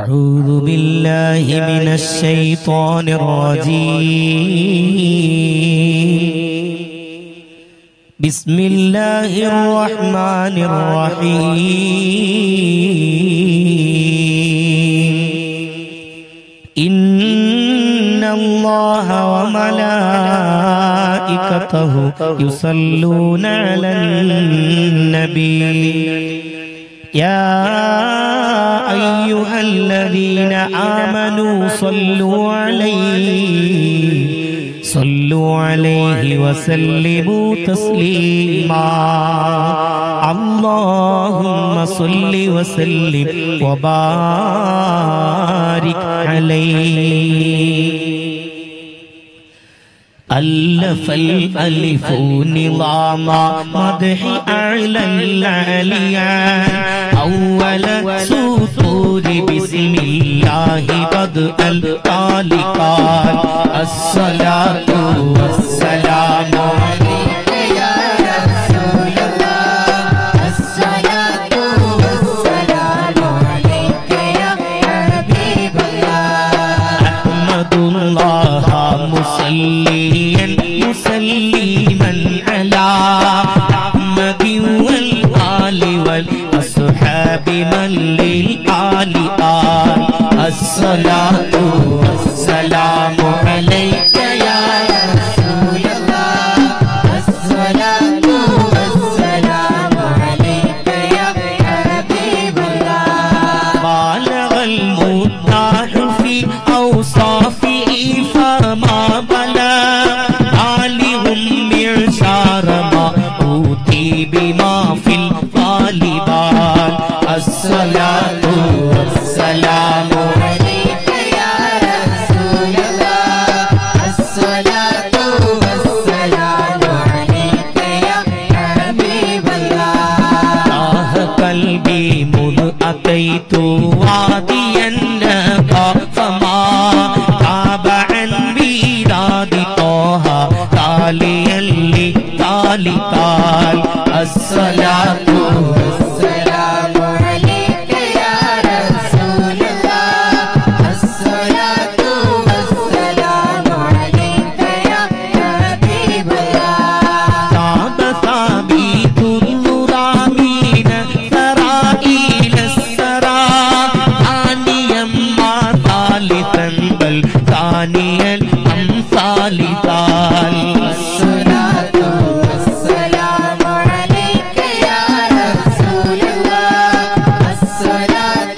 أعوذ بالله من الشيطان الرجيم بسم الله الرحمن الرحيم إن الله وملائكته يصلون على النبي يا أيها الذين آمنوا صلوا عليه صلوا عليه وسلموا تسليما اللهم صل وسلم وبارك عليه ألف الألف نظام مدح أعلى العليان أول سطور بسم الله بدء الخالقان الصلاة والسلام عليك يا رسول الله الصلاة والسلام عليك يا حبيب الله أحمد الله مصليا مسلما على أحمد والآل والأصحاب من للآل آل الصلاة والسلام عليك يا رسول الله الصلاة والسلام عليك يا حبيب الله بالغ المداح في أوصافه فما بلغ عالهم معشار ما أوتي بما في الغالبان الصلاة والسلام عليك يا رسول الله الصلاة والسلام عليك يا حبيب الله آه قلبي مذ أتيت واديا نقى فما تاب عن ميلاد طه تاليا لتالي تال الصلاة السلام عليك يا رسول الله الصلاة والسلام عليك يا حبيب الله تاب ثابت الرامين سرائيل السرى ثانيا ما ثالثا بل ثاني الأمثال ثال الصلاة والسلام عليك يا رسول الله الصلاة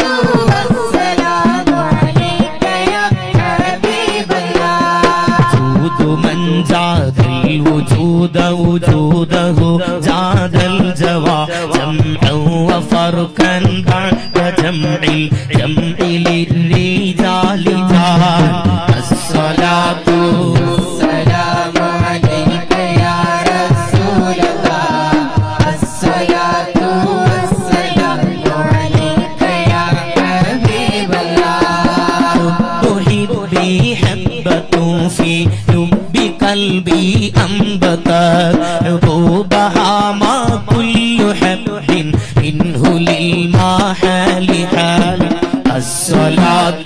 والسلام عليك يا حبيب الله وجود من زاد الوجود وجوده زاد الجوى جمعا وفرقا بعد جمع الجمع للرجال جال الصلاة السلام عليك يا رسول الله الصلاة والسلام عليك يا حبيب الله تحبي حبة في لب قلبي أنبتت عقوبها ما كل حب منه للمحال حال الصلاة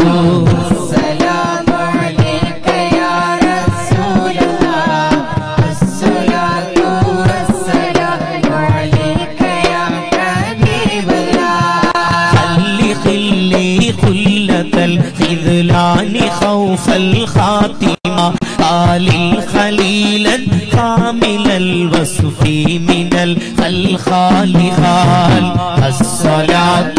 السلام عليك يا رسول الله الصلاة والسلام عليك يا حبيب الله خلي خلي خلة الخذلان خوف الخاتمة قال خليلا كامل الوصف من الخلخال خال الصلاة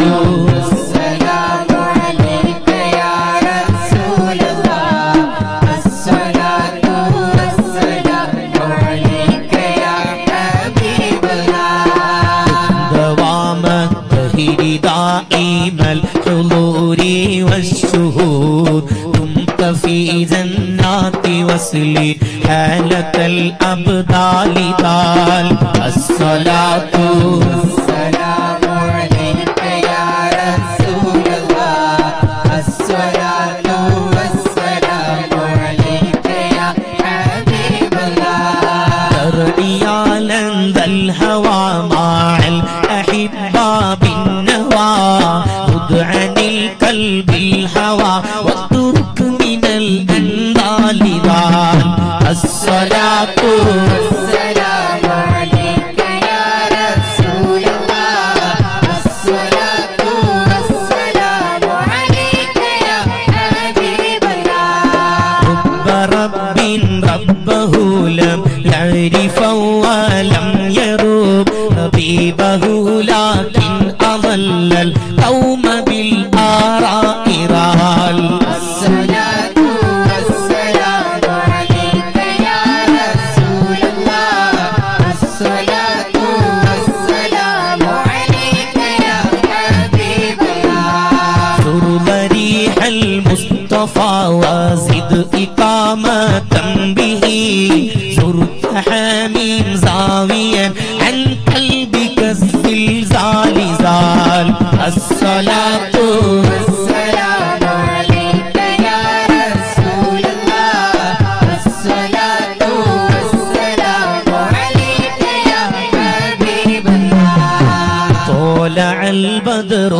السلام عليك يا رسول الله الصلاة والسلام عليك يا حبيب الله دوام الدهر دائم الحضور والشهود دمت في جنات وصل حالة الأبدال دال الصلاة السلام عليك يا رسول الله الصلاة والسلام عليك يا حبيب الله ترعيالا ذا الهوى مع الأحبة بالنوى خذ عن الكلب بالهوى واترك من الأندال ذال الصلاة السلام عليك يا رسول الله الصلاة والسلام عليك يا حبيب الله رب رب ربه لم يعرف ولم يرب حبيبه لكن أضل القوم بالآراء رال الصلاة والسلام عليك يا رسول الله الصلاة والسلام عليك يا حبيب الله زر ريح المصطفى وزد إقامة به زرت حامين زاويا عن قلبك الزلزال زال الصلاة السلام عليك يا رسول الله الصلاة والسلام عليك يا حبيب الله طلع البدر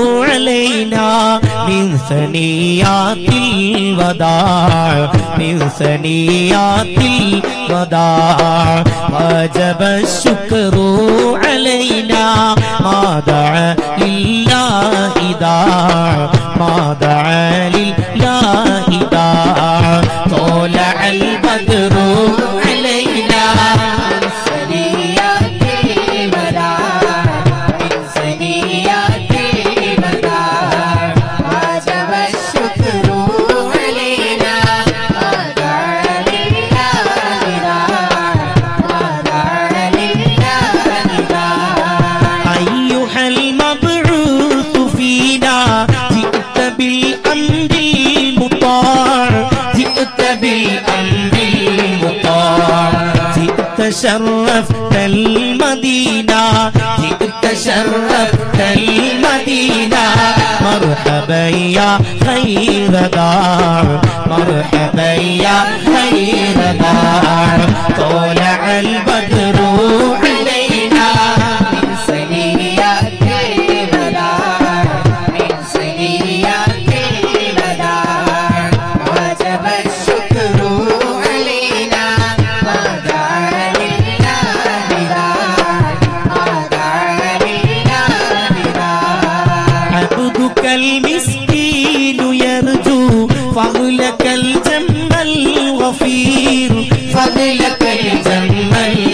علينا من ثنيات الوداع من ثنيات الوداع وجب الشكر علينا ما دعا لله داع ما دعا لله داع طلع البدر علينا من سنيات الوداع من سنيات الوداع وجب الشكر علينا ما دعا لله داع ما دعا لله داع أيها المبعوث فينا جئت بالأمر المطاع جئت بالأمر المطاع جئت شرفت المدينة جئت شرفت المدينة مرحبا يا خير دار مرحبا يا خير دار طلع البدر علينا من سنيات الوداع من سنيات الوداع وجب الشكر علينا ما دعا لله داع ما دعا لله داع عبدك المسكين يرجو فضلك الجم الغفير فضلك الجم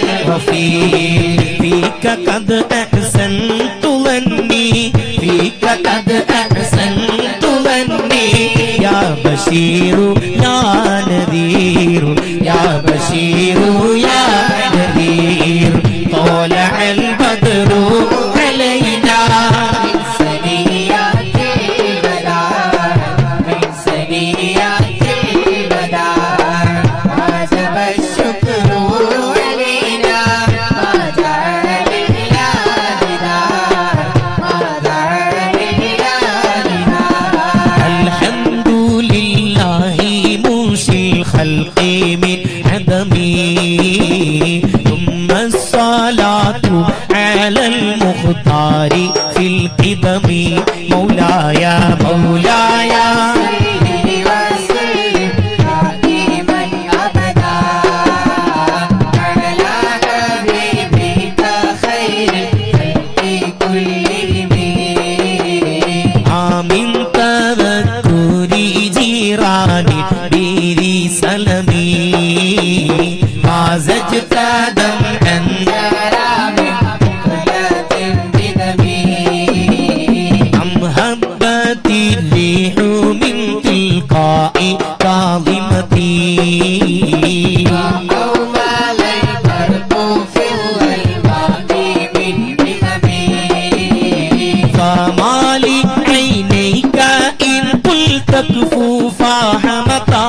الغفير فيك قد أحسنت ظني فيك قد أحسنت ظني يا بشير يا نذير يا بشير يا نذير طلع البدر علينا من سنيات الوداع من سنيات الوداع وجب الشكر علينا ما دعا لله داع ما دعا لله داع الحمد لله منشي الخلق من عدمي ثم الصلاة على المختار في القدم مولاي مولاي صل وسلم دائما ابدا على حبيبك خير الخلق كلهم آمن تذكر جيراني بذي سلمي ما زجت دمعا جرى من ثقلة بدمي أم هبت الريح من تلقاء كاظمتي أو ما البرق في الظلمات من بهمي فما لعينيك إن قلت كفوا فحمتا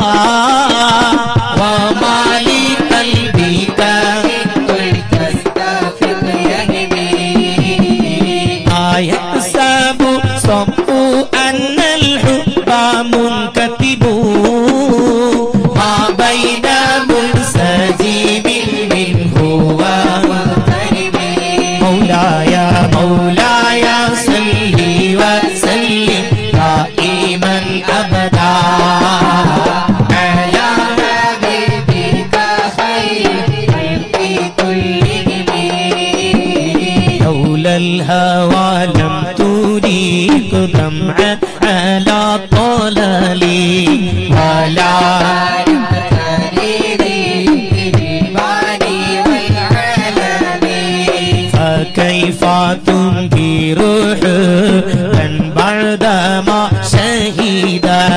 وما لقلبك قلت استغفر يهمي أيحسب صب أن الحب منكتب ما بين منسجم منه واغترب مولاي مولاي صل وسلم دائما دمعا على طلالي ولا فكيف تنكر حبا بعدما شهيدا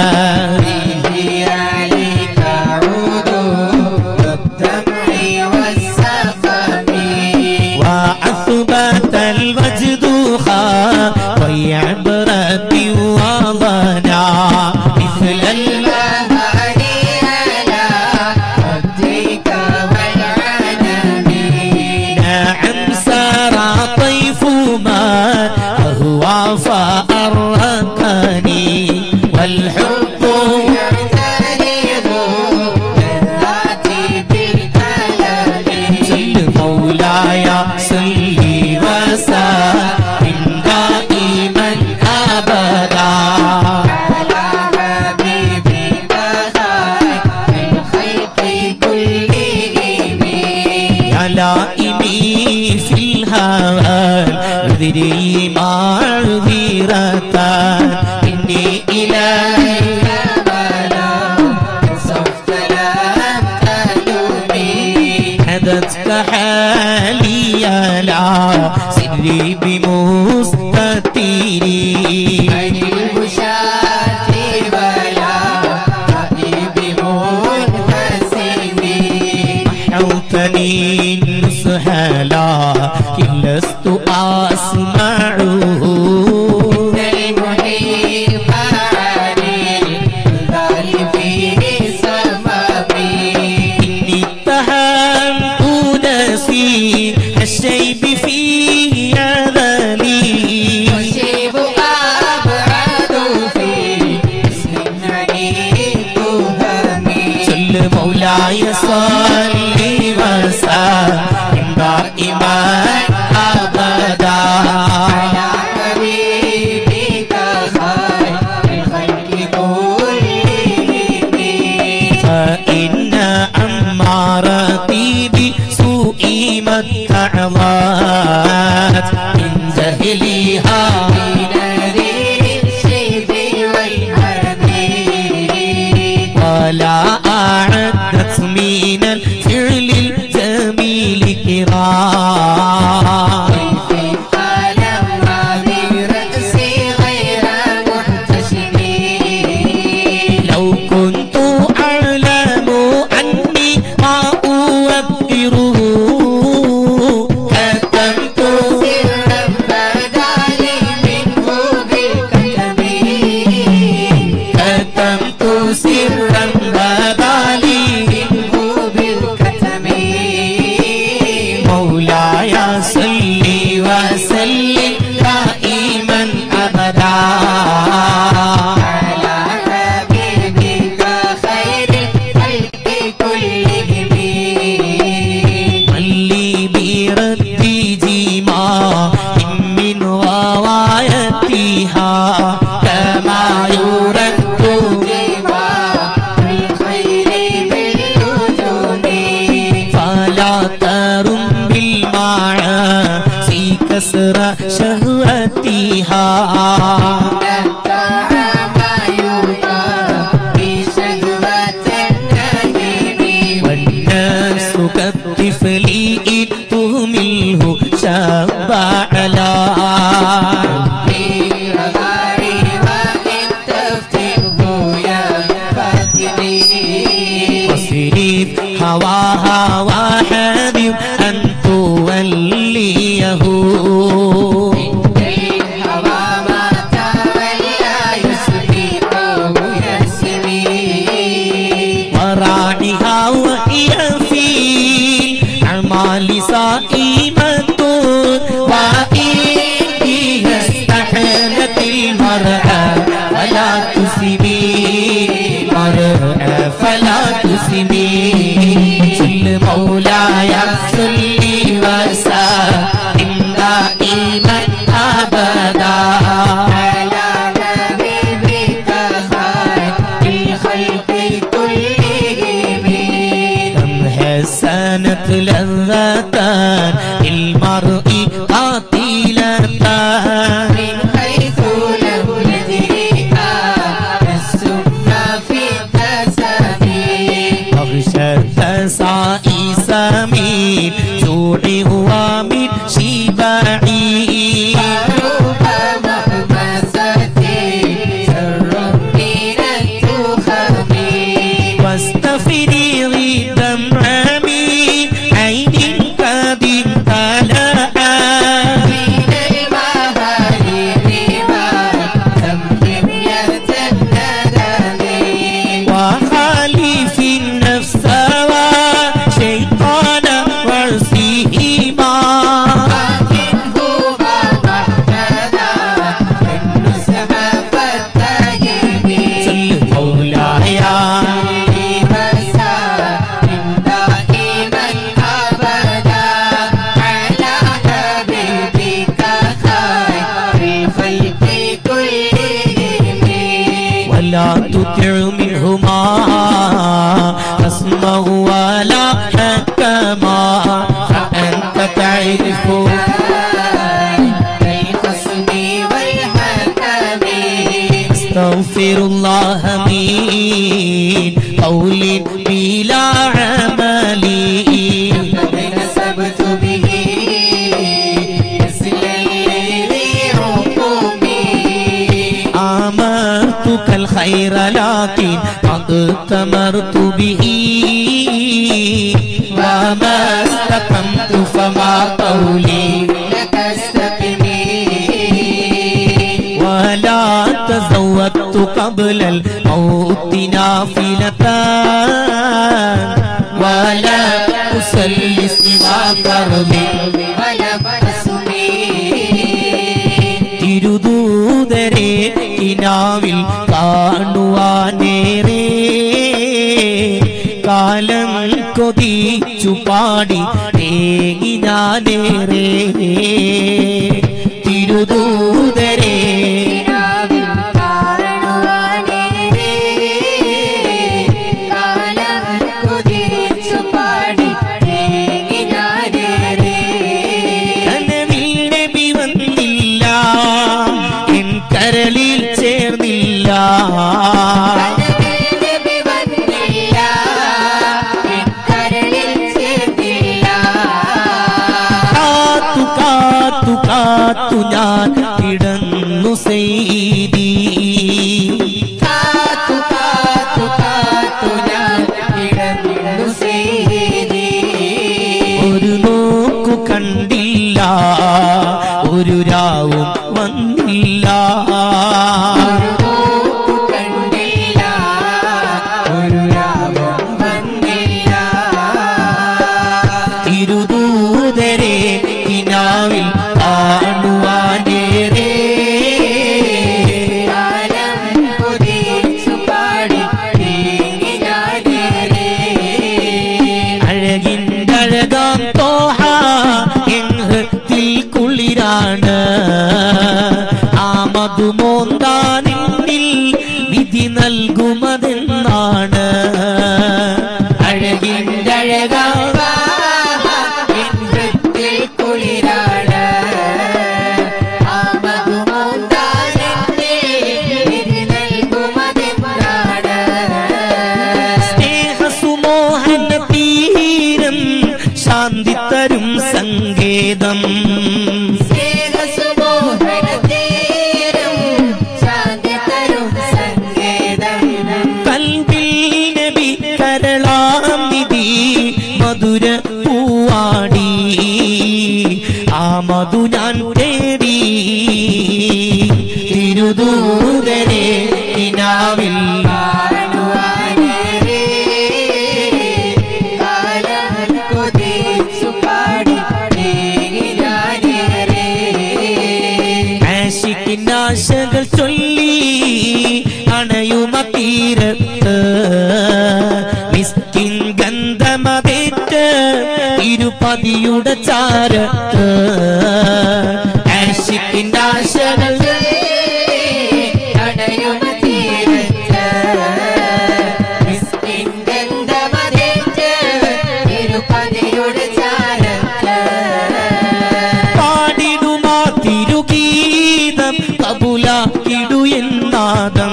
وأثبت الوجد خاطي عبرتي وضنا مثل الماء نعم سرى طيف ما أهوى فأرهقني والحب صل مولاي صل وسلم دائما أبدا يا لائمي في الهوى اذري معذرة إني إليك حدثت حالي لا سري بمستتيري حوتني النصح لكن لست أسمعه إني اتهمت نفسي الشيب في أذني صل مولاي صل وسلم دائما أبدا فإن أمارتي بسوء ما اتعظت من جهلها ولا أعدت من فلا تطع منهما خصما ولا حكما فأنت تعرف الخصم والحكم استغفر الله من قول بلا عمل قد نسبت به مثل الذي حكمي آمرتك الخير لكن قد تمرت به وما استقمت فما قولي لك استقمي ولا تزودت قبل الموت نافلة ولا أصلي سوى فرض ولم أسمي തിരുദൂതരെ കിനാവിൽ കാണുവാനേറെ കാലം കൊതിച്ചു പാടി തേങ്ങി ഞാനേറെ തിരുദൂതരെ രാവിൽ കാണുവാനേറെ കാലം കുതിച്ചു പാടി തേങ്ങിനാനേറെ കനവിൽ നബി വന്നില്ല എൻ കരളിൽ ചേർന്നില്ല നബി വന്നില്ല എൻ കരളിൽ ചേർന്നില്ല കാത്തു കാത്തു കാത്തു ഞാൻ കിടന്നു സെയ്തി കാത്തു കാത്തു കാത്തു ഞാൻ കിടന്നു ചെയ്തി ഒരു നോക്കു കണ്ടില്ല ഒരു രാവും വന്നില്ല ഒരു നോക്കു കണ്ടില്ല ഒരു രാഗം വന്നില്ല തിരുദൂതരെ കിനാവിൽ കാണുവാനേറെ കാലം കുതിച്ചു പാടി തേങ്ങിനാനേരെ അഴകിൻ്റെ അഴകാം തോഹ എങ്ങത്തിൽ കുളിരാണ് ആ മധുമോന്താനിൽ വിധി നൽകുമതെന്നാണ് അഴകിൻ്റെ അഴകാം വൃത്തിൽ കുളിരാണ് വിധി നൽകുമതെന്നാണ് സ്നേഹസുമോഹന തീരം ശാന്തി തരും സങ്കേതം സ്നേഹസുമോഹനതീരം ശാന്തി തരും സങ്കേതം കൽവിൽ നബി കരളാം നിധി മധുര പൂവാടി ആ മധു ഞാൻ തേടി തിരുദൂതരെ കിനാവിൽ കാണുവാനേറെ കാലം കൊതിച്ചു പാടി തേങ്ങിനാനേറെ ആശിക്കിനാശകൾ ചൊല്ലി അണയുമ തീരത്ത് മിസ്കിൻ ഗന്ധമതേറ്റ് തിരുപതിയുടെ ചാരത്ത് ആശിക്കിനാശകൾ തടയുന്ന തീരത്ത് മിസ്കിൻ ഗന്ധമതേറ്റ് തിരുപ്പതിയുടെ ചാരത്ത് പാടിടുമാ തിരുഗീതം കബുലാക്കിടു എന്നാദം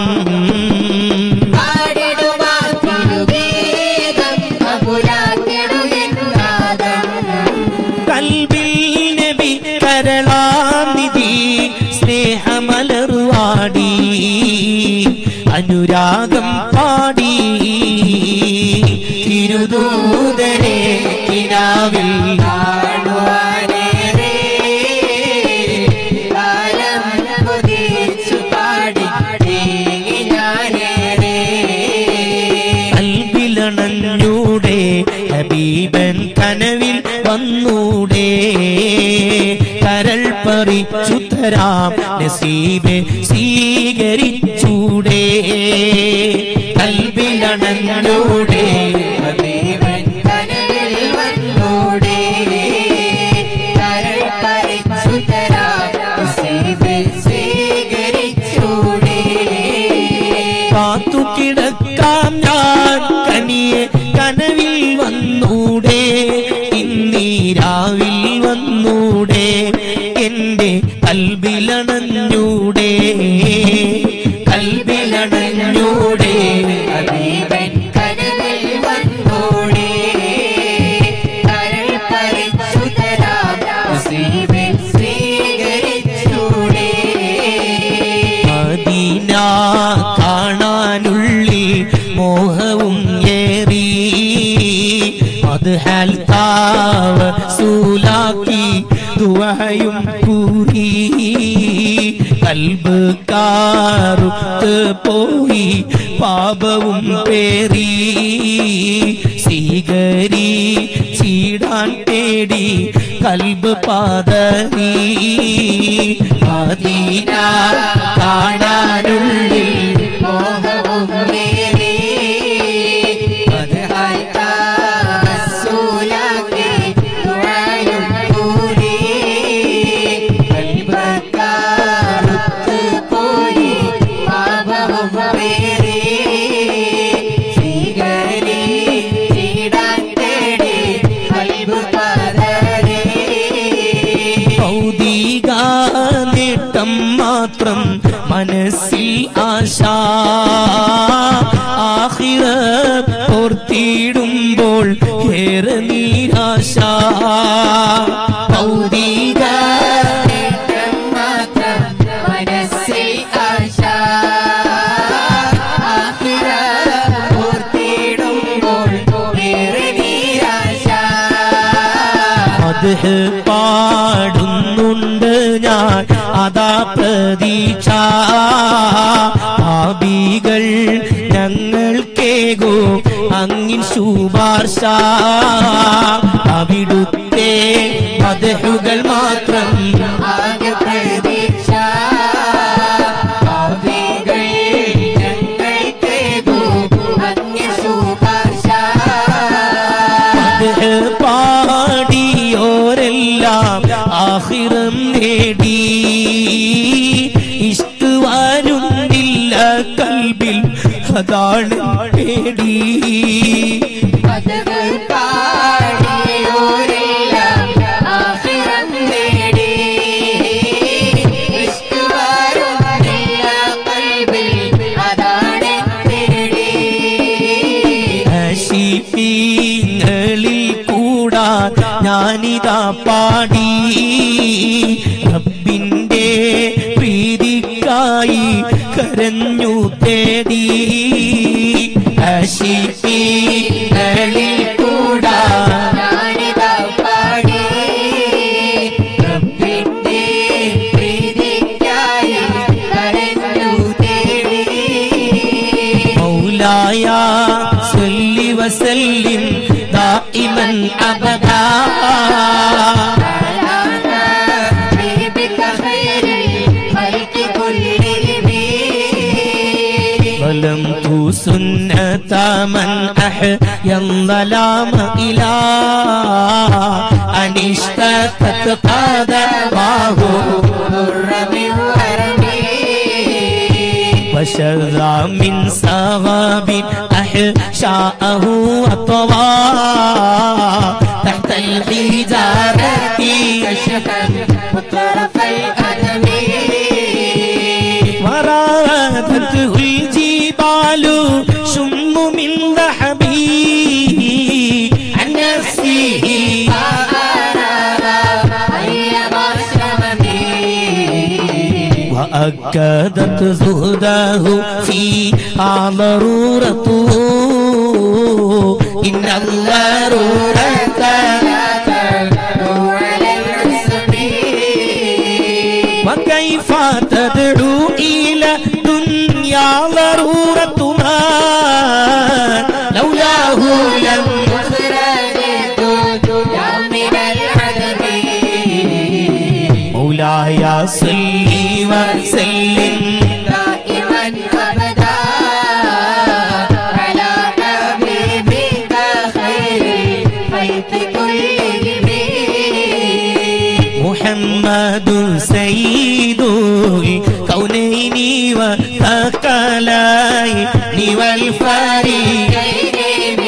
പാടിടുവാൻ തിരുഗീതം കപുലാക്കിടുന്നാദം കൽബിൽ നബി കരളാനിധി സ്നേഹമലർവാടി അനുരാഗം പാടി തിരുദൂതരെ കിനാവിൽ കാണുവാനേറെ കാലം കൊതിച്ചു പാടി തേങ്ങിനാനേറെ കൽവിലണഞ്ഞൂടെ ഹബീബൻ കനവിൽ വന്നൂടെ കരൾ പറിച്ചു തരാം നസീബെ സ്വീകരിച്ചൂടെ കൽവിലണഞ്ഞൂടെ ഹബീബൻ കനവിൽ വന്നൂടെ കരൾ പറിച്ചു തരാം നസീബിൽ സ്വീകരിച്ചൂടെ കിടക്കാം ഞാൻ കനിയെ കനവിൽ വന്നൂടെ ഇന്നീരാവിൽ വന്നൂടെ എന്റെ കൽബിലണഞ്ഞൂടെ കൽബിലണഞ്ഞൂടെ ഹബീബൻ കനവിൽ വന്നോടെ കരൾ പറിച്ചു തരാം നസീബിൻ സ്വീകരിച്ചൂടെ മദീന കാണാനുള്ളിൽ മോഹവും ഏറി അത് ഹൽത്താവ സൂലാക്കി ദുവയും കൂറി കൽബ് കാറുത്ത് പോയി പാപവും പേറി സ്വീകരി ചീടാൻ തേടി കൽബ് പാതറി മദീന കാണാനുള്ളിൽ മോഹവും മേരി അത് റസൂലാക്കി ദുആയും കൂടി കൽബക്കാറുത്ത് പോയി പാപവും പേറി സ്വീകരി ചീടാൻ തേടി കൽബ് പതറി ഭൗതിക നേട്ടം മാത്രം മനസ്സിൽ ആശ ആഹിറ ഓർത്തിടുമ്പോൾ ഏറെ നിരാശ ഭൗതിക നേട്ടം മാത്രം മനസ്സിൽ ആശ ആഖിറ ഓർത്തിടുമ്പോൾ ഏറെ നിരാശ അത് പാടുന്നുണ്ട് ഞാൻ അതാ പ്രതീക്ഷ ഭാവികൾ ഞങ്ങൾക്കേകോ അങ്ങിൻ ശുപാർശ അവിടുത്തെ മതഹുകൾ മാത്രം ആകെ പ്രതീക്ഷ ഭാവികൾ ഞങ്ങൾക്കേകൂ അങ്ങ് ശുപാർശ അത് പാടിയോരെല്ലാം ആഹിറം നേടി ഇഷ്ടുവാനുന്നില്ല കൽബിൽ അതാണ് പേടി പദകൾ പാടിയോരെല്ലാം ആഖിറം നേടി ഇഷ്കുവാരുന്നില്ല കൽബിൽ അതാണ് തേടി ഹശീങ്ങളിൽ കൂടാ ഞാനിതാ പാടി റബ്ബിന്റെ പ്രീതിക്കായി കരഞ്ഞു തേടി ഹശീങ്ങളിൽ കൂടാ ഞാനിതാ പാടി റബ്ബിന്റെ പ്രീതിക്കായി കരഞ്ഞു തേടി مولاي صل وسلم دائما ابدا حبيبك خير الخلق كلهم ظلمت سنة من أحيا الظلام إلى أن اشتكت قدماه ضر من ورمي وشذ من صغاب أحشاءه وطوى تحت الحجارة كشفا طرف القدم ورادته الجبال شم من ذهبي عن نفسه وأكدت زهده فيها ضرورته إن الضرورة وكيف تدعو إلى دنيا ضرورة ما لولاه لم مولاي صل وسلم دائما أبدا على حبيبك خير الخلق كلهم الملايين والفريقين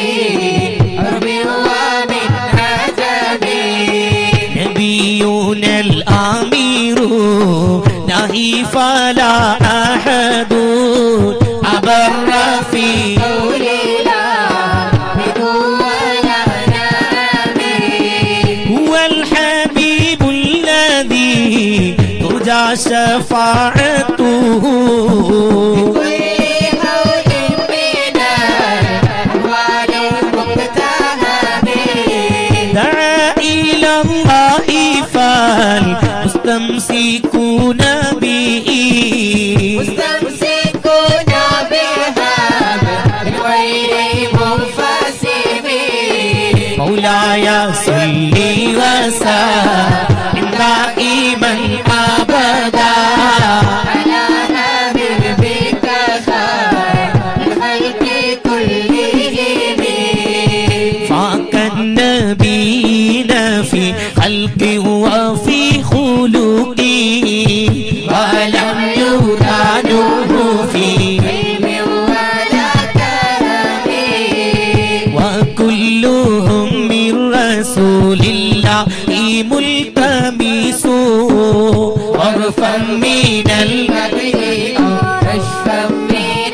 نبينا الأمير نهي فلا أحد أبر في هو الحبيب الذي ترجى شفاعته دعا إلى الله فالمستمسكون به مستمسكون بها من غير منفسمين مولاي صل وسلم دائما ابدا على حبيبك خير الخلق كلهم فاك النبيين في خلق وفي خلق ولم يرادوه في علم ولا كرم وكلهم من رسول الله ملتمس عرفا من المدين كشفا من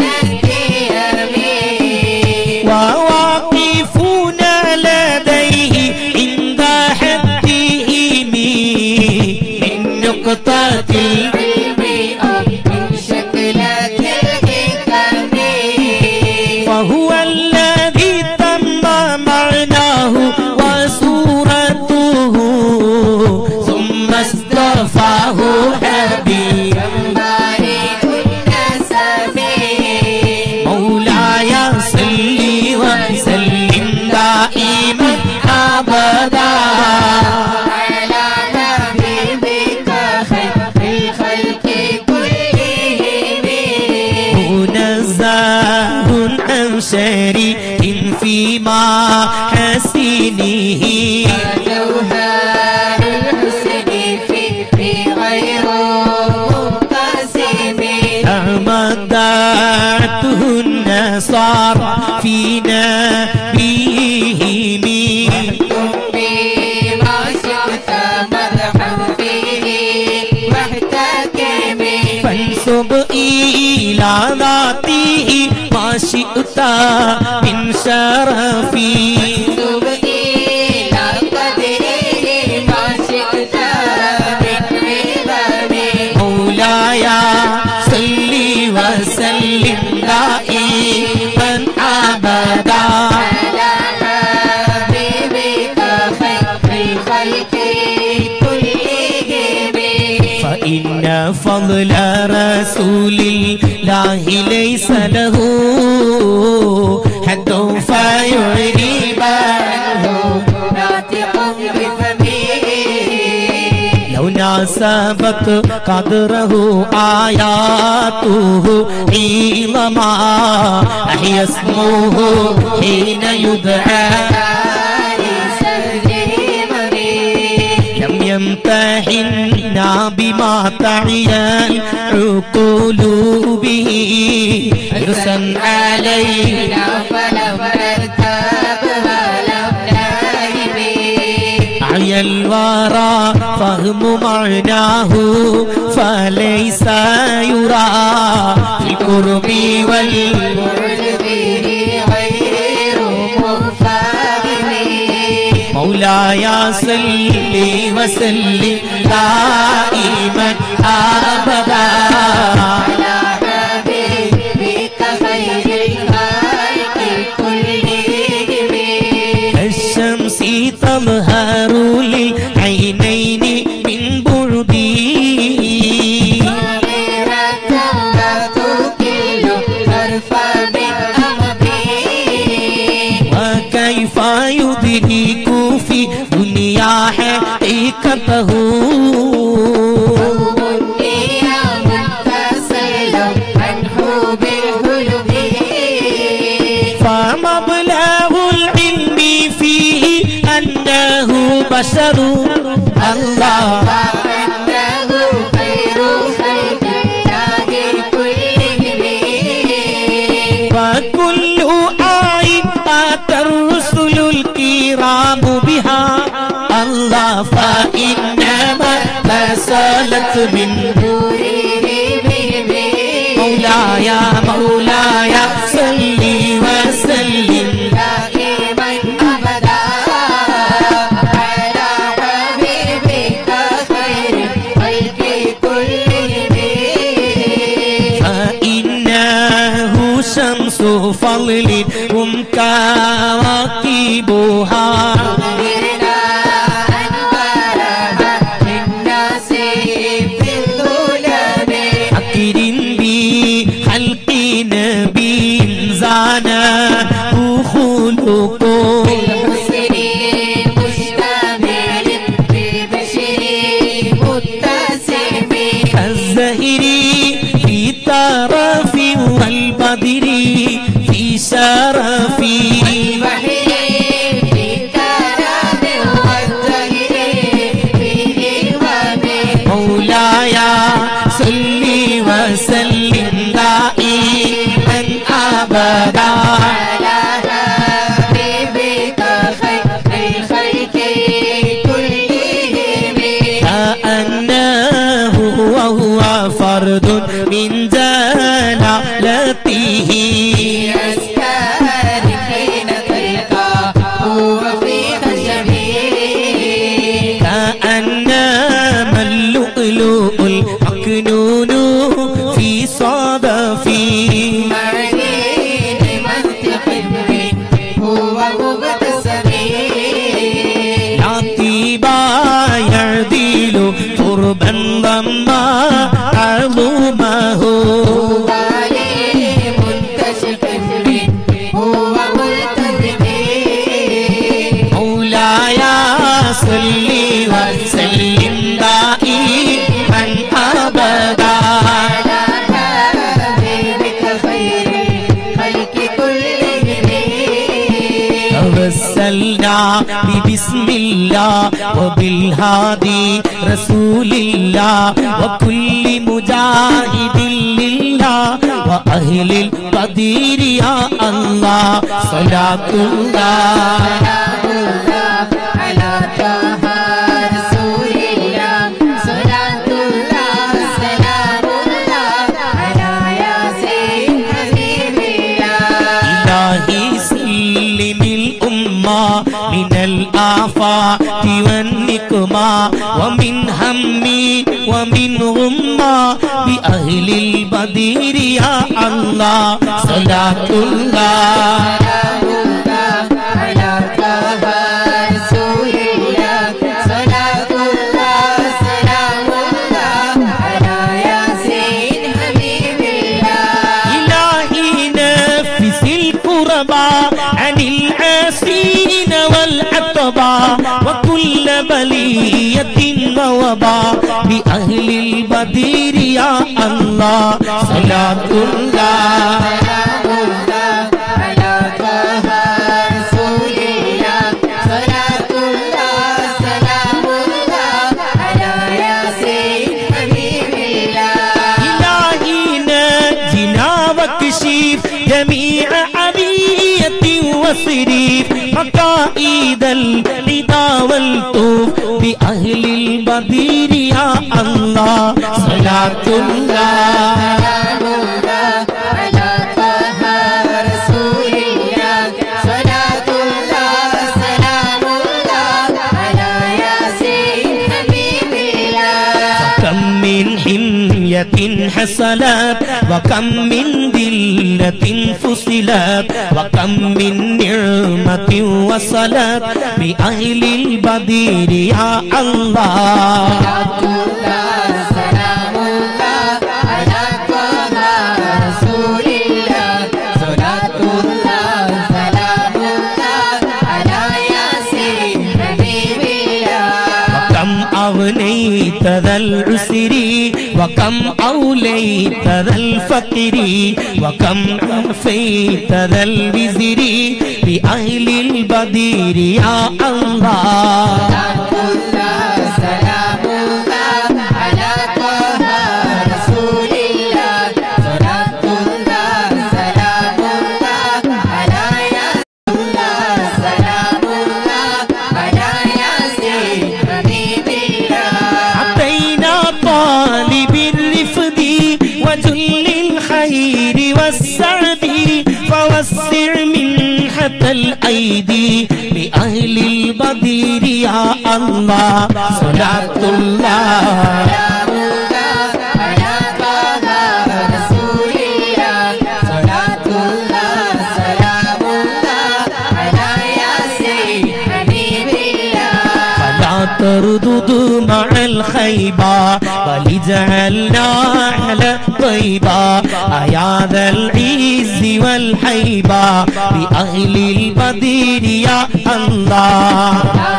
الديم وواقفون لديه عند حدهم من نقطة علم من شكلة الحكم فهو الذي تم معناه وصورته ثم اصطفاه حبيبا بارئ النسب مولاي صل وسلم دائما ابدا على حبيبك خير الخلق كلهم منزه عن شريك فيما حسنه جوهر الحسن في في غير منقسم أمدعته النصارى في نبيهم بما شئت مدحا فيه واحتكم فانسب إلى ذاته ما شئت من شرفي تبدي إلى قدره ما شئت من عظم مولاي صل وسلم دائما ابدا على حبيبك خير الخلق كلهم فإن فضل رسول الله ليس له حد فيعرب عنه ناطق بفمه لو ناسبت قدره آياته عظما أحيا اسمه حين يدعى لم يمتحنا بما تعيا العقول به حرصا علينا فلم نرتاب ولم نائب أعيا الورى فهم معناه فليس يرى في القرب والبعد بعد به غير منفهم مولاي صل وسلم دائما ابدا على حبيبك خير الخلق كلهم الشمس تظهر للعينين من بعدي غيرة لا تكل طرف من أمضي وكيف يدرك في دنيا حقيقته مني متصل عنه بالهلم فمبلغ العلم فيه أنه بشر الله وأنه خير خلق الله كلهم وصلت من نوره به مولاي مولاي صل وسلم دائما أبدا على حبيبك خير الخلق كلهم فإنه شمس فضل هم كواكبها غيرنا أنوارها للناس في الظلم أكرم بخلق نبي زانه خلقه بالحسن مشتمل ببشر متسم الزهر في طرف والبدر في شرف البحر في كرم والزهر في هوام مولاي صل وسلم دائما أبدا على حبيبك خير الخلق كلهم كأنه وهو فرد من جلالته أسكار حين تلقى هو في خشبه كأنما اللؤلؤ المكنون في صدفه معين منطق هو مبتسم عطيبا يعدل تربا ضما عظمه علي منتشق هو ملتزم مولاي صل وسلم دائما أبدا على حبيبك خير الخلق كلهم توسلنا ببسم الله وبالهادي رسول الله وكل مجاهد لله وأهل القدير يا الله صلاة الله سلام الله على طه رسول الله صلاة الله سلام الله على ياسين حبيب الله إلهي سلم الأمة من الآفات والنقمة ومن هم ومن غمة بأهل البدير يا الله صلاة الله سلام الله على طه رسول الله صلاة الله سلام الله على ياسين حبيب الله إلهي نفس الكربى عن العاسين والعطبى وكل بلية ووبا بأهل البدير يا الله صلاة الله سلام الله على طه رسول الله صلاة الله سلام الله على ياسين حبيب الله إلهي نجنا واكشف جميع عبية وصريف مكائد العدا والطوف بأهل البدير يا الله صلاة الله سلام الله على طه رسول الله صلاة الله سلام الله على ياسين حبيب الله كم من حمية حصلت وكم من ذلة فصلت وكم من نعمة وصلت بأهل البدير يا الله صلاة الله سلام الله على طه رسول الله صلاة الله سلام الله على ياسين حبيب الله وكم أغنيت ذا العسر وكم أوليت ذا الفقر وكم عفيت ذا الوزر بأهل البدير يا الله صلاة الله سلام الله على طه رسول الله صلاة الله سلام الله على ياسين الله سلام الله على ياسين حبيب الله أتينا وسع منحة الأيدي لأهل البدير يا الله صلاة الله فلا تردد مع الخيبة بل اجعلنا على طيبة أيا ذا العز والحيبة بأهل البدير يا الله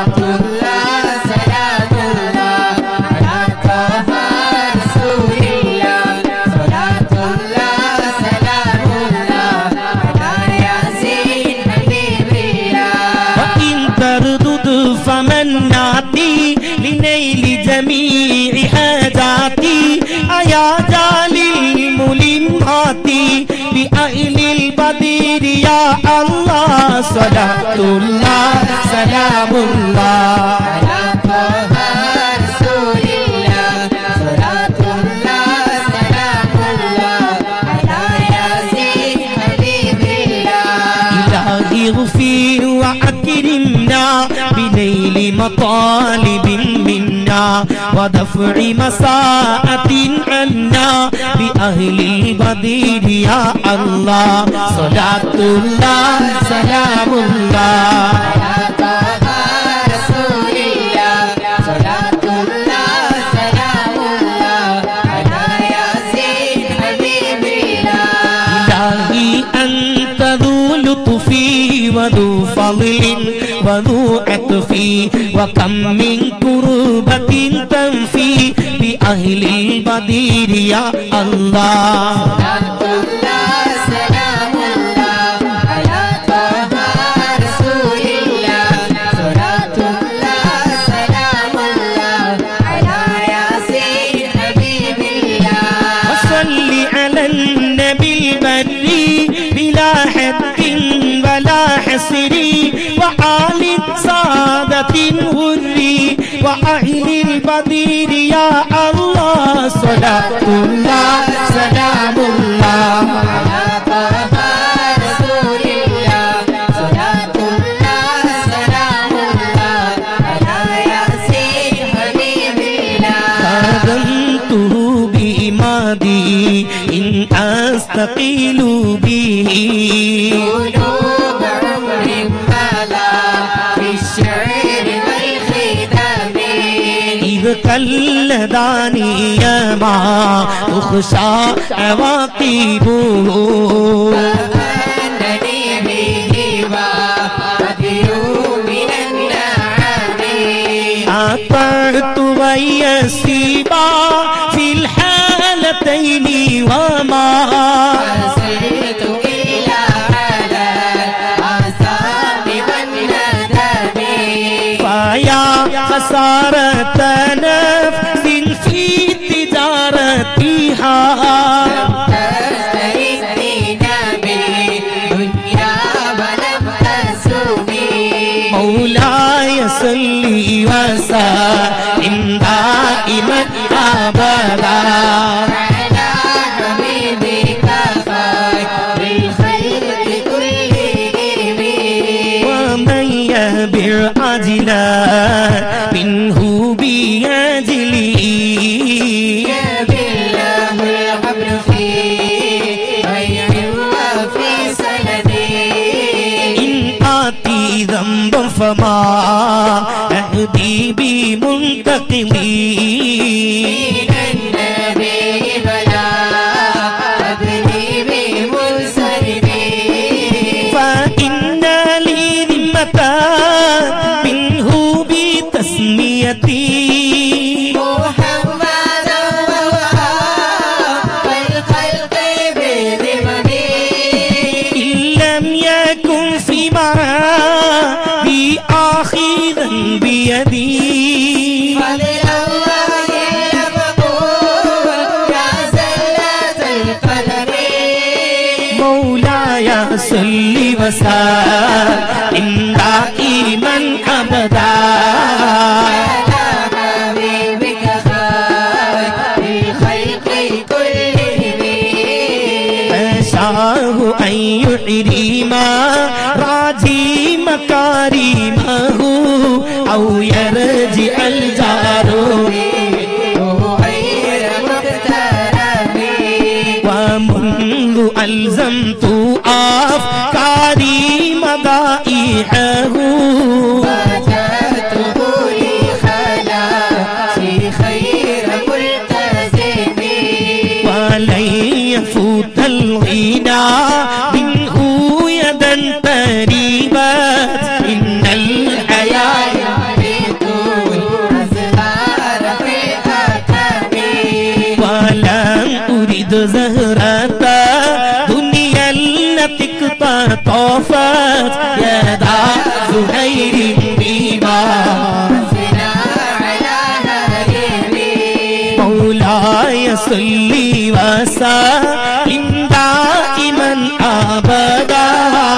وإن تردد فمن ناتي لنيل جميع حاجاتي أيا جالي الملمات بأهل البدير يا الله صلاة الله سلام الله إلهي اغفر وأكرمنا بنيل مطالب منا ودفع مساءة عنا بأهل البدير يا الله صلاة الله سلام الله إلهي أنت ذو لطفي وذو فضل وذو عطف وكم من كربة تنفي بأهل البدير يا الله وصل على النبي البري بلا حد ولا حصر وآل سادة الغر وأهل البدير يا الله صلاة الله سلام الله خدمته بإمادي إن أستقيل به قلوب عمر ملا في الشعر والختام إذ قلداني ما تخشى عواقبه أنني به وأدعو من النعم أطعت ويسيبا في الحالتين وما أرسلت إلا على أعصاب والندم فيا خسارة نفس في تجارتها تشتري الدين بالدنيا ولم تسومي مولاي صل وسلم دائما ابدا على حبيبك خير الخلق كلهم ومن يبع عجلا منه بيجلي يا بالله الحبل في بيع وفي سند إن آتي ذنبا فما أهدي بمنتقمي من النبي بلا أبني بمنسلمي فإن لي ذمة منه بتسميتي محمد وهاب الخلق بذممي إن لم يكن في معادي آخذا بيدي فضل الله المقول يا زلة القلم مولاي صل وسلم دائما أبدا على حبيبك خير الخلق كلهم أشاه أن يحرم راجي مكارمه أو يرجع الجار غير مقترب ومنذ ألزمت أفكاري مضائحه وجدته لخلاصي خير ملتزم ولن يفوت الغنى منه يدا تريبت إن الحياة أزهار في الحكم ولم أريد زهرة دنيا التي اقتطفت يدا زهير بما سنا على هرمي مولاي صل وسلم دائما ابدا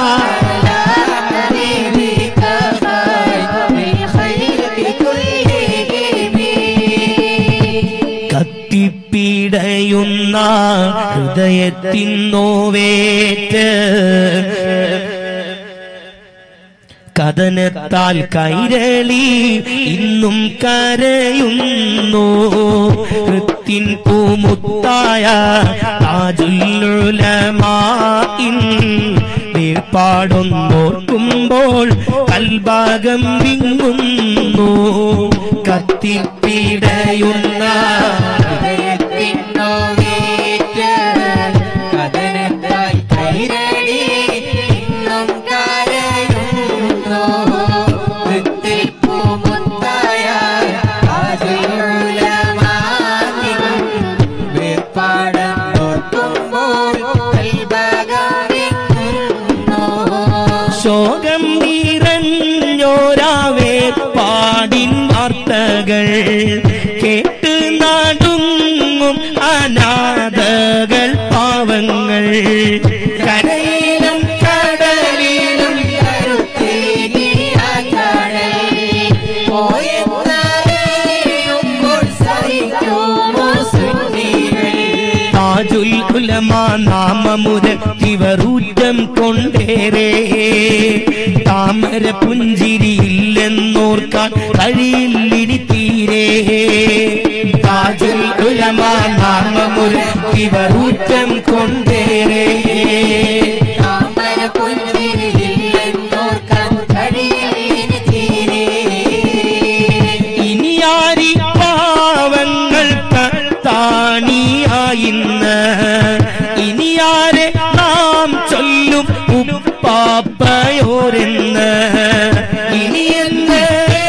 حبيبك خير بالخير كلهم കത്തിപ്പിടയുന്ന ഹൃദയത്തിൻ നോവേറ്റ് കഥനത്താൽ കൈരളി ഇന്നും കരയുന്നു കൃത്തിൻ പൂമുത്തായ താജുല്ലുലമായിൻ വേർപാടൊന്നോർക്കുമ്പോൾ കൽഭാഗം വിങ്ങുന്നു കത്തിപ്പിടയുന്ന ഹൃദയത്തിന്നോവേറ്റ് കഥനത്താൽ കൈരളി ഇന്നും കരയുന്നു വൃത്തിൽ പൂമുത്തായ ആജുലമാനിൻ വേർപാടം ഓർക്കുമ്പോൾ കൽഭാഗമിങ്ങുന്നു ശോകം നിറഞ്ഞോരാവേ പാടിൻ വാർത്തകൾ കേട്ട് നാടുങ്ങും അനാഥകൾ പാവങ്ങൾ കരയിലും കടലിലും താജുൽ ഉലമാ നാമമുരത്തിവറൂറ്റം കൊണ്ടേരേ താമര പുഞ്ചിരിയില്ലെന്നോർക്കാൻ കഴിയില്ലിനി തീരേ താജുൽ ഉലമാ നാമമുരത്തിവറൂറ്റം കൊണ്ടേരേ ഇനിയാരി പാവങ്ങൾ താണിയായിന്ന് ഇനിയാരെ നാം ചൊല്ലും ഉപ്പാപ്പയോരെന്ന് ഇനിയെന്ന്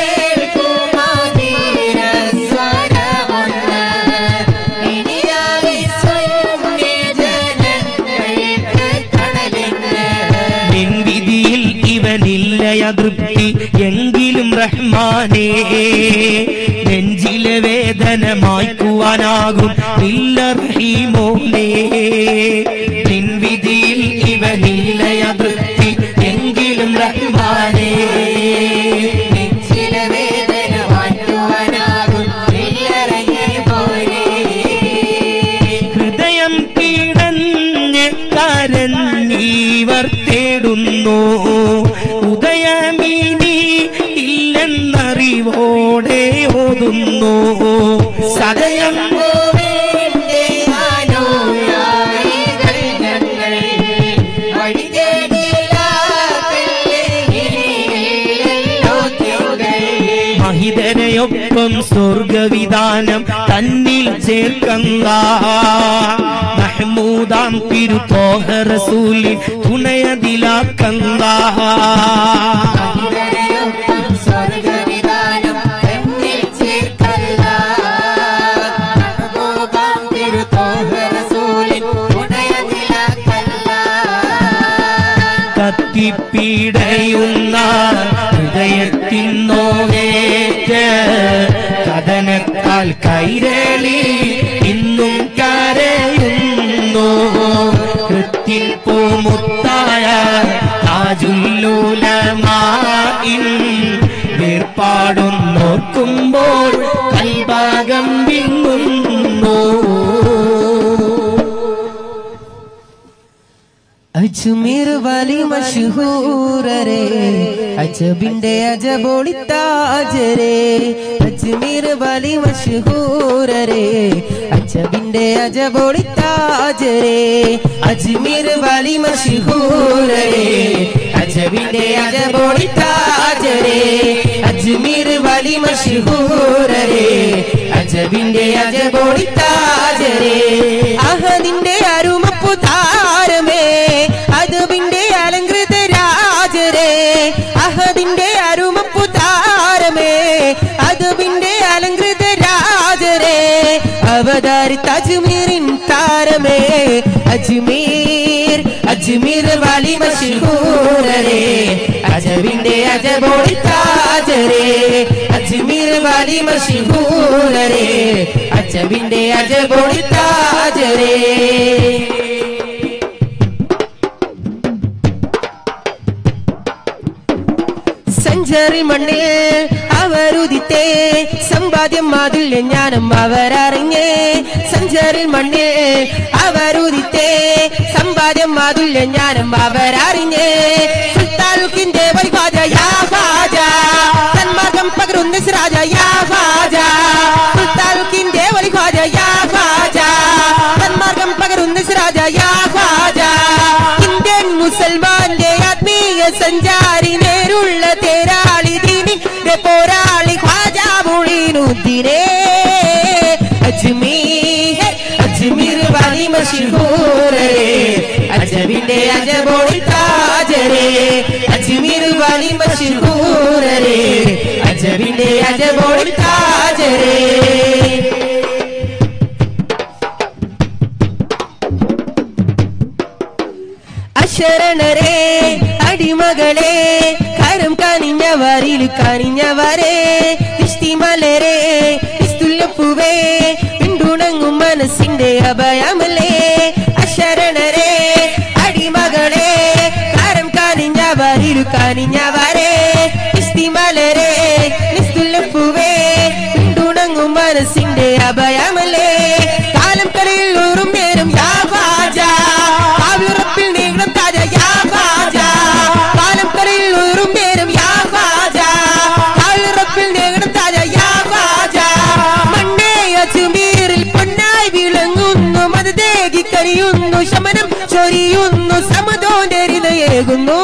നിൻവിധിയിൽ ഇവനില്ലയ തൃപ്തി എങ്കിലും റഹ്മാനേ നെഞ്ചിലെ വേദന മായ്ക്കുവാനാകും ഇല്ല റഹീമോനേ നിൻവിധിയിൽ ഇവനില്ലയ തൃപ്തി എങ്കിലും റഹ്മാനേ ഹൃദയം കീടഞ്ഞ് കരഞ്ഞീവർ തേടുന്നു ഉദയമിനി ഇല്ലെന്നറിവോടെ ഓതുന്നു സദയം മഹിതരയൊപ്പം സ്വർഗവിധാനം തന്നിൽ ചേർക്കങ്ക മഹ്മൂദാം തിരുത്തോഹ റസൂലിൻ തുണയതിലാക്കങ്ക സ്വർഗവിധാനം തന്നിൽ ചേർക്കല്ല മെഹബൂബാം തിരുത്തോഹ റസൂലിൻ ഉണയതിലാക്കല്ല കത്തിപ്പീടയുന്ന ഹൃദയത്തിൻ നോവേറ്റ് കഥനത്താൽ കൈരളി ഇന്നും കരയുന്നു കൃത്തിൽ പൂമുത്തായ താജുല്ലുലമായിൻ വേർപാടൊന്നോർക്കുമ്പോൾ കൽഭാഗം വിങ്ങുന്നു അജ്മീർ വലി മഷഹൂരരെ അജബിന്റെ അജബോളി താജരെ അജ്മീർ വലി മഷഹൂരരെ അജബിന്റെ അജബോളി താജരെ അജ്മീർ വലി മഷഹൂരരെ അജബിന്റെ അജബോളി താജരെ അജ്മീർ വലി മഷഹൂരരെ അജബിന്റെ അജബോളി താജരെ അഹദിന്റെ അരുമപ്പു താരമേ അതുവിന്റെ അലങ്കൃത രാജരേ അഹദിന്റെ അരുമപ്പു താരമേ അതുവിന്റെ അലങ്കൃത രാജരേ അവതാരി അജ്മീരിൻ താരമേ അജ്മീർ അജ്മീർ വാലി മഷഹൂരരേ അജബിന്റെ അജബോളി താജരേ അജ്മീർ വാലി മഷഹൂരരേ അജബിന്റെ അജബോളി താജരേ സഞ്ചാരി മണ്ണിൽ അവരുദിത്തേ സമ്പാദ്യം മാതുല്യ ജ്ഞാനം അവരറിഞ്ഞേ സഞ്ചാരി മണ്ണിൽ അവരുദിത്തേ സമ്പാദ്യം മാതുല്യ ജ്ഞാനം അവരറിഞ്ഞേ സുൽത്താലുക്കിന്റെ വൈഭാജ യാ ഭാജ സന്മാർഗം പകരുന്ന സിറാജ യാ ഭാജ സുൽത്താലുക്കിന്റെ വൈഭാജ യാ ഭാജ സന്മാർഗം പകരുന്ന സിറാജ യാ ഭാജ ഇന്ത്യൻ മുസൽമാന്റെ ആത്മീയ സഞ്ചാരി നേരുള്ള തേരാളി ദീനിന്റെ പോരാളി ഖ്വാജ മുഈനുദ്ദീനേ അജ്മീർ അജ്മീർ വാലി മഷഹൂരേ അജബിന്റെ അജബോളി താജരേ അജ്മീർ വാലി മഷഹൂരേ അജബിന്റെ അജബോളി താജരേ അശരണരെ അടിമകളെ കരം കനിഞ്ഞവരിൽ കനിഞ്ഞവരെ ഇഷ്ടിമലരെ ഇസ്തുല്ലപ്പുവേ പിന്തുണങ്ങും മനസ്സിന്റെ അഭയമല്ലേ അശരണരെ അടിമകളെ കരം കനിഞ്ഞവരിൽ കനിഞ്ഞവരെ ഇഷ്ടിമലരെ ഇസ്തുല്ലപ്പുവേ പിന്തുണങ്ങും മനസ്സിന്റെ അഭയമല്ലേ കാലം കളിയിൽ ഊറും നേരം യാ ഭാജ കാവ്യുറപ്പിൽ നീളം താജ യാ ഭാജ കാലം കളിയിൽ ഊറും നേരം യാ ഭാജ കാവ്യുറപ്പിൽ നീളം താജ യാ ഭാജ മണ്ണേ അച്ചുമീറിൽ പൊന്നായി വിളങ്ങുന്നു മതദേഹി കരിയുന്നു ശമനം ചൊരിയുന്നു സമതോണ്ടരിതയേകുന്നു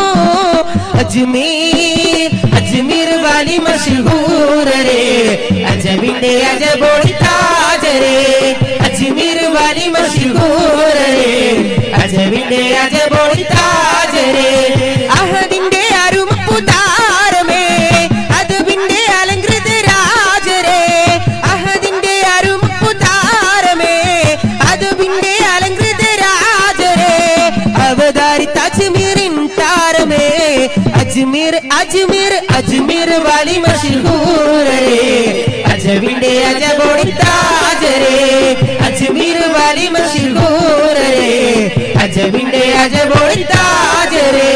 അജ്മീർ അജ്മീർ വാലി മഷഹൂരരെ അജബിന്റെ അജബോളി താജരെ അജ്മീർ വാലി മഷഹൂരരെ അജബിന്റെ അജബോളി താജരെ അഹദിന്റെ അരുമപ്പു താരമേ അതുവിന്റെ അലങ്കൃത രാജരേ അഹദിന്റെ അരുമപ്പു താരമേ അതുവിന്റെ അലങ്കൃത രാജരേ അവതാരി അജ്മീരിൻ താരമേ അജ്മീർ അജ്മീർ അജ്മീർ വാലി മഷഹൂരേ അജബിന്റെ അജബോളി താജരേ അജ്മീർ വാലി മഷഹൂരേ അജബിന്റെ അജബോളി താജരേ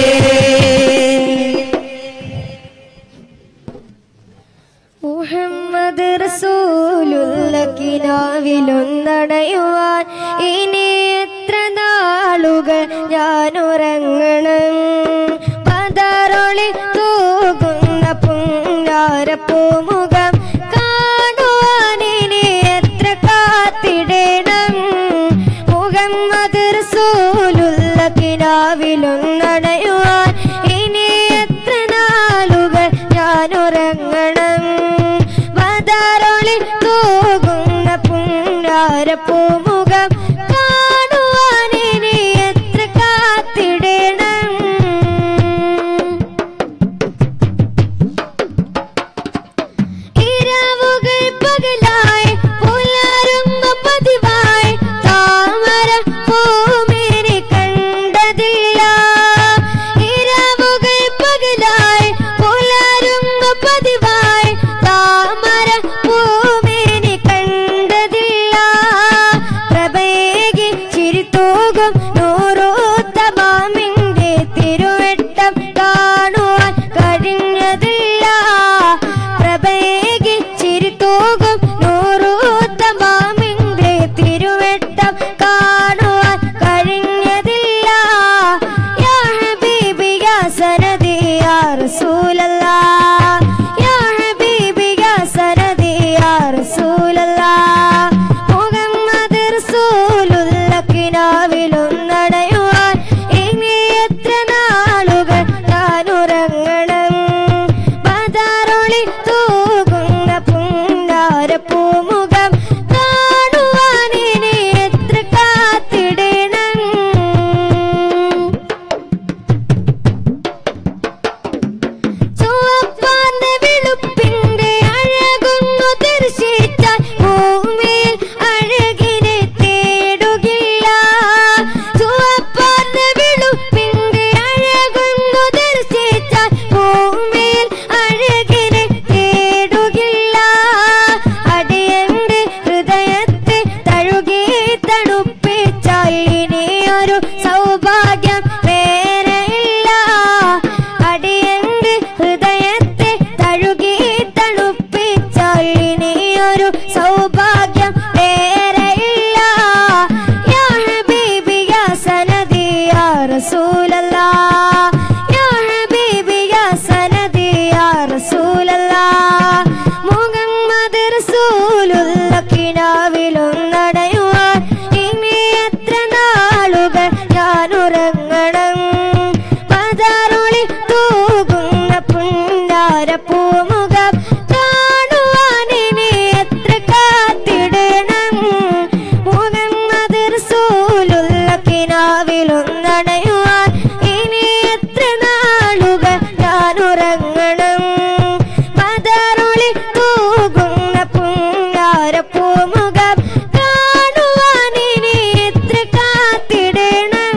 മുഹമ്മദ് റസൂലുള്ള കിനാവിലൊന്നടയുവാൻ ഇനി എത്ര നാളുകൾ ഞാൻ ഉറങ്ങണം പതറൊളി തൂകുന്ന പുങ്ങാരപ്പൂമുഖം കാണുവാൻ ഇനി എത്ര കാത്തിടണം മുഹമ്മദ് റസൂലുള്ള കിനാവിലൊന്നടയുവാൻ ഇനി എത്ര നാളുകൾ ഞാൻ ഉറങ്ങണം വതാറൊളി തൂകുന്ന പുന്നാരപ്പൂമുഖം കാണുവാൻ ഇനി എത്ര കാത്തിടണം ഇരവുകൾ പകലായി പുലരുന്ന പതിവായി താമര പൂമേനി കണ്ടതില്ല ഇരവുകൾ പകലായി പുലരുന്ന പതിവായി താമര പൂമേനി കണ്ടതില്ല പൂമുഖം കാണുവാനിനി എത്ര കാത്തിടണം മുഹമ്മദ് റസൂലുള്ള കിനാവിലൊന്നണയുവാൻ ഇനി എത്ര നാളുകൾ ഞാൻ ഉറങ്ങണം മദറുളി തൂകുന്ന പുങ്ങാര പൂമുഖം കാണുവാനിനി എത്ര കാത്തിടണം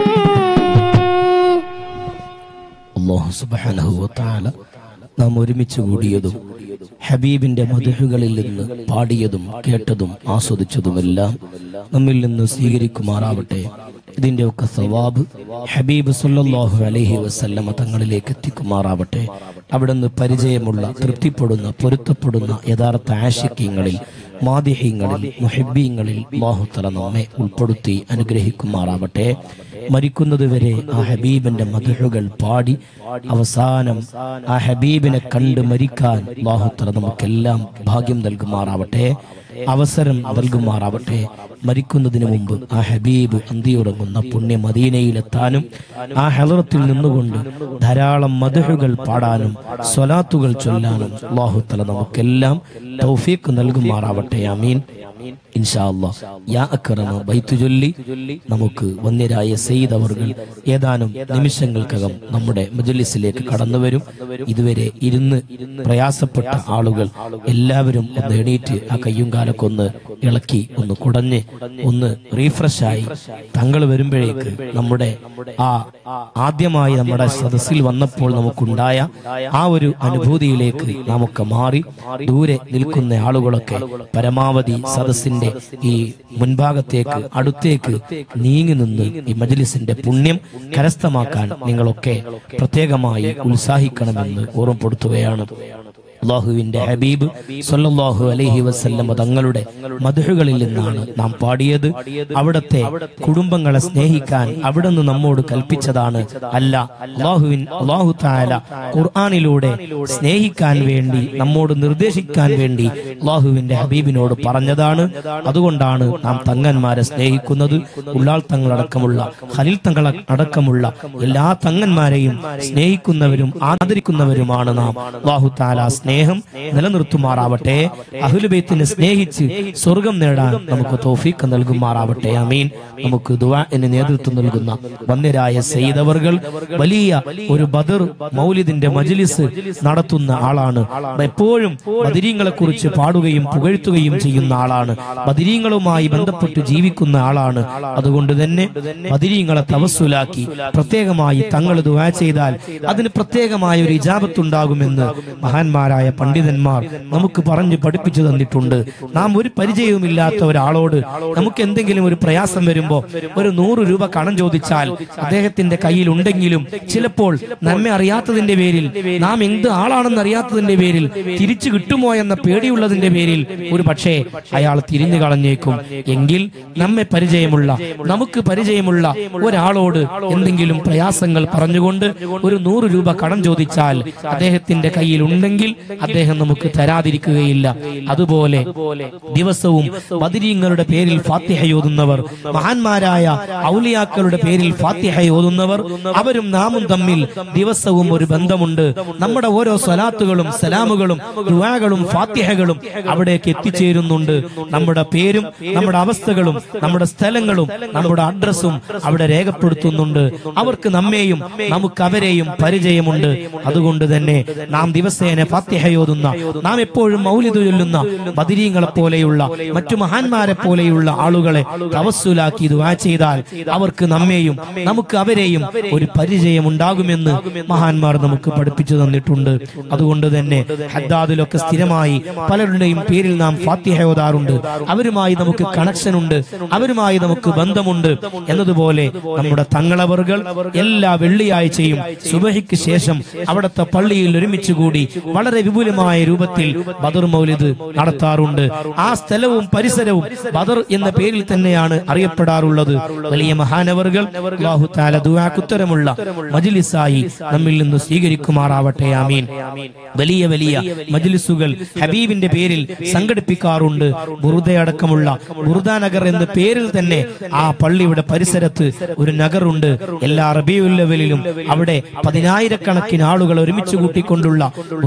അള്ളാഹു സുബ്ഹാനഹു വതആല നാം ഒരുമിച്ച് കൂടിയതും ഹബീബിന്റെ മധുഹുകളിൽ നിന്ന് പാടിയതും കേട്ടതും ആസ്വദിച്ചതുമെല്ലാം നമ്മിൽ നിന്ന് സ്വീകരിക്കുമാറാവട്ടെ ഇതിന്റെ ഒക്കെ സവാബ് ഹബീബ് സല്ലല്ലാഹു അലൈഹി വസല്ലമ തങ്ങളിലേക്ക് എത്തിക്കുമാറാവട്ടെ അവിടുന്ന് പരിചയമുള്ള തൃപ്തിപ്പെടുന്ന പൊരുത്തപ്പെടുന്ന യഥാർത്ഥ ആശിക്യങ്ങളിൽ മാതിഹ്യങ്ങളിൽ മുഹിബീങ്ങളിൽ അല്ലാഹുതആല നമ്മെ ഉൾപ്പെടുത്തി അനുഗ്രഹിക്കുമാറാവട്ടെ മരിക്കുന്നതുവരെ ആ ഹബീബിന്റെ മധുഹുകൾ പാടി അവസാനം ആ ഹബീബിനെ കണ്ട് മരിക്കാൻ അല്ലാഹുതആല നമുക്കെല്ലാം ഭാഗ്യം നൽകുമാറാവട്ടെ അവസരം നൽകുമാറാവട്ടെ മരിക്കുന്നതിന് മുമ്പ് ആ ഹബീബ് അന്തിയുറങ്ങുന്ന പുണ്യ മദീനയിലെത്താനും ആ ഹലറത്തിൽ നിന്നുകൊണ്ട് ധാരാളം മധുഹുകൾ പാടാനും സ്വലാത്തുകൾ ചൊല്ലാനും അള്ളാഹുത്തല നമുക്കെല്ലാം തൗഫീഖ് നൽകുമാറാവട്ടെ അമീൻ ഇൻഷാ അല്ലാഹ് യാ അക്രമ ബൈത്തു ചൊല്ലി നമുക്ക് വന്യരായ സെയ്ദ് അവർകൾ ഏതാനും നിമിഷങ്ങൾക്കകം നമ്മുടെ മജലിസിലേക്ക് കടന്നു വരും ഇതുവരെ ഇരുന്ന് പ്രയാസപ്പെട്ട ആളുകൾ എല്ലാവരും ഒന്ന് എണീറ്റ് ആ കയ്യും കാലൊക്കെ ഒന്ന് ഇളക്കി ഒന്ന് കുടഞ്ഞ് ഒന്ന് റീഫ്രഷായി തങ്ങൾ വരുമ്പോഴേക്ക് നമ്മുടെ ആ ആദ്യമായി നമ്മുടെ സദസ്സിൽ വന്നപ്പോൾ നമുക്കുണ്ടായ ആ ഒരു അനുഭൂതിയിലേക്ക് നമുക്ക് മാറി ദൂരെ നിൽക്കുന്ന ആളുകളൊക്കെ പരമാവധി സദസ്സിന്റെ ഈ മുൻഭാഗത്തേക്ക് അടുത്തേക്ക് നീങ്ങി നിന്ന് ഈ മജ്ലിസിന്റെ പുണ്യം കരസ്ഥമാക്കാൻ നിങ്ങളൊക്കെ പ്രത്യേകമായി ഉത്സാഹിക്കണമെന്ന് ഓർമ്മപ്പെടുത്തുകയാണ് അള്ളാഹുവിന്റെ ഹബീബ് സല്ലല്ലാഹു അലൈഹി വസല്ലമ തങ്ങളുടെ മധുഹുകളിൽ നിന്നാണ് നാം പാടിയത് അവിടത്തെ കുടുംബങ്ങളെ സ്നേഹിക്കാൻ അവിടുന്ന് നമ്മോട് കൽപ്പിച്ചതാണ് അല്ല അള്ളാഹുവിൻ അള്ളാഹു താല ഖുർആാനിലൂടെ സ്നേഹിക്കാൻ വേണ്ടി നമ്മോട് നിർദ്ദേശിക്കാൻ വേണ്ടി അള്ളാഹുവിന്റെ ഹബീബിനോട് പറഞ്ഞതാണ് അതുകൊണ്ടാണ് നാം തങ്ങന്മാരെ സ്നേഹിക്കുന്നത് ഉള്ളാൾ തങ്ങളടക്കമുള്ള ഖലീൽ തങ്ങൾ അടക്കമുള്ള എല്ലാ തങ്ങന്മാരെയും സ്നേഹിക്കുന്നവരും ആദരിക്കുന്നവരുമാണ് നാം അള്ളാഹു താല സ്നേഹം നിലനിർത്തുമാറാവട്ടെ അഹുലുബൈത്തിനെ സ്നേഹിച്ച് സ്വർഗം നേടാൻ നമുക്ക് തോഫീക്ക് നൽകുമാറാവട്ടെ അമീൻ നമുക്ക് ദുആന് നേതൃത്വം നൽകുന്ന വന്യരായ സെയ്തവർകൾ വലിയ ഒരു ബദർ മൗലിദിന്റെ മജ്ലിസ് നടത്തുന്ന ആളാണ് എപ്പോഴും ബദിരീങ്ങളെ കുറിച്ച് പാടുകയും പുകഴ്ത്തുകയും ചെയ്യുന്ന ആളാണ് ബദിരീങ്ങളുമായി ബന്ധപ്പെട്ട് ജീവിക്കുന്ന ആളാണ് അതുകൊണ്ട് തന്നെ ബദിരീങ്ങളെ തവസ്സുലാക്കി പ്രത്യേകമായി തങ്ങൾ ദുആ ചെയ്താൽ അതിന് പ്രത്യേകമായ ഒരു ഇജാബത്തുണ്ടാകുമെന്ന് മഹാന്മാരായ പണ്ഡിതന്മാർ നമുക്ക് പറഞ്ഞു പഠിപ്പിച്ചു തന്നിട്ടുണ്ട് നാം ഒരു പരിചയവുമില്ലാത്ത ഒരാളോട് നമുക്ക് എന്തെങ്കിലും ഒരു പ്രയാസം വരുമ്പോ ഒരു നൂറ് രൂപ കണം ചോദിച്ചാൽ അദ്ദേഹത്തിന്റെ കയ്യിൽ ഉണ്ടെങ്കിലും ചിലപ്പോൾ നമ്മെ അറിയാത്തതിന്റെ പേരിൽ നാം എന്ത് ആളാണെന്ന് അറിയാത്തതിന്റെ പേരിൽ തിരിച്ചു കിട്ടുമോ എന്ന പേടിയുള്ളതിന്റെ പേരിൽ ഒരു പക്ഷേ അയാൾ തിരിഞ്ഞു കളഞ്ഞേക്കും എങ്കിൽ നമ്മെ പരിചയമുള്ള നമുക്ക് പരിചയമുള്ള ഒരാളോട് എന്തെങ്കിലും പ്രയാസങ്ങൾ പറഞ്ഞുകൊണ്ട് ഒരു നൂറ് രൂപ കടം ചോദിച്ചാൽ അദ്ദേഹത്തിന്റെ കയ്യിൽ ഉണ്ടെങ്കിൽ അദ്ദേഹം നമുക്ക് തരാതിരിക്കുകയില്ല അതുപോലെ ദിവസവും ബദിരീങ്ങളുടെ പേരിൽ ഫാത്തിഹ ഓതുന്നവർ മഹാന്മാരായ ഔലിയാക്കളുടെ പേരിൽ ഫാത്തിഹ ഓതുന്നവർ അവരും നാമും തമ്മിൽ ദിവസവും ഒരു ബന്ധമുണ്ട് നമ്മുടെ ഓരോ സ്വലാത്തുകളും സലാമുകളും ദുആകളും ഫാത്തിഹകളും അവിടേക്ക് എത്തിച്ചേരുന്നുണ്ട് നമ്മുടെ പേരും നമ്മുടെ അവസ്ഥകളും നമ്മുടെ സ്ഥലങ്ങളും നമ്മുടെ അഡ്രസ്സും അവിടെ രേഖപ്പെടുത്തുന്നുണ്ട് അവർക്ക് നമ്മെയും നമുക്ക് അവരെയും പരിചയമുണ്ട് അതുകൊണ്ട് തന്നെ നാം ദിവസേന ഫാത്തിഹയോതുന്ന നാം എപ്പോഴും മൗലിദ് ചൊല്ലുന്ന ബദിരീങ്ങളെ പോലെയുള്ള മറ്റു മഹാന്മാരെ പോലെയുള്ള ആളുകളെ തവസ്സുലാക്കി ദുആ ചെയ്താൽ അവർക്ക് നമ്മെയും നമുക്ക് അവരെയും ഒരു പരിചയം ഉണ്ടാകുമെന്ന് മഹാന്മാർ നമുക്ക് പഠിപ്പിച്ചു തന്നിട്ടുണ്ട് അതുകൊണ്ട് തന്നെ ഹദ്ദാദിലൊക്കെ സ്ഥിരമായി പലരുടെയും പേരിൽ നാം ഫാത്തിഹ ഓതാറുണ്ട് അവരുമായി നമുക്ക് കണക്ഷൻ ഉണ്ട് അവരുമായി നമുക്ക് ബന്ധമുണ്ട് എന്നതുപോലെ നമ്മുടെ തങ്ങളവറുകൾ എല്ലാ വെള്ളിയാഴ്ചയും സുബഹിക്ക് ശേഷം അവിടുത്തെ പള്ളിയിൽ ഒരുമിച്ച് കൂടി വളരെ വിപുലമായ രൂപത്തിൽ ബദർ മൗലിദ് നടത്താറുണ്ട് ആ സ്ഥലവും പരിസരവും ബദർ എന്ന പേരിൽ തന്നെയാണ് അറിയപ്പെടാറുള്ളത് വലിയ മഹാനവറുകൾ അല്ലാഹു തആല ദുആക്കുത്തരമുള്ള മജ്ലിസായി നമ്മിൽ നിന്ന് സ്വീകരിക്കുമാറാവട്ടെ ആമീൻ വലിയ വലിയ മജ്ലിസുകൾ ഹബീബിന്റെ പേരിൽ സംഘടിപ്പിക്കാറുണ്ട് ബുറുദയടക്കമുള്ള ബുറുദ നഗർ എന്ന പേരിൽ തന്നെ ആ പള്ളിയുടെ പരിസരത്ത് ഒരു നഗറുണ്ട് എല്ലാ റബിയുല്ലവലിലും അവിടെ പതിനായിരക്കണക്കിന് ആളുകൾ ഒരുമിച്ച് കൂട്ടിക്കൊണ്ടുള്ള ബുറുദയും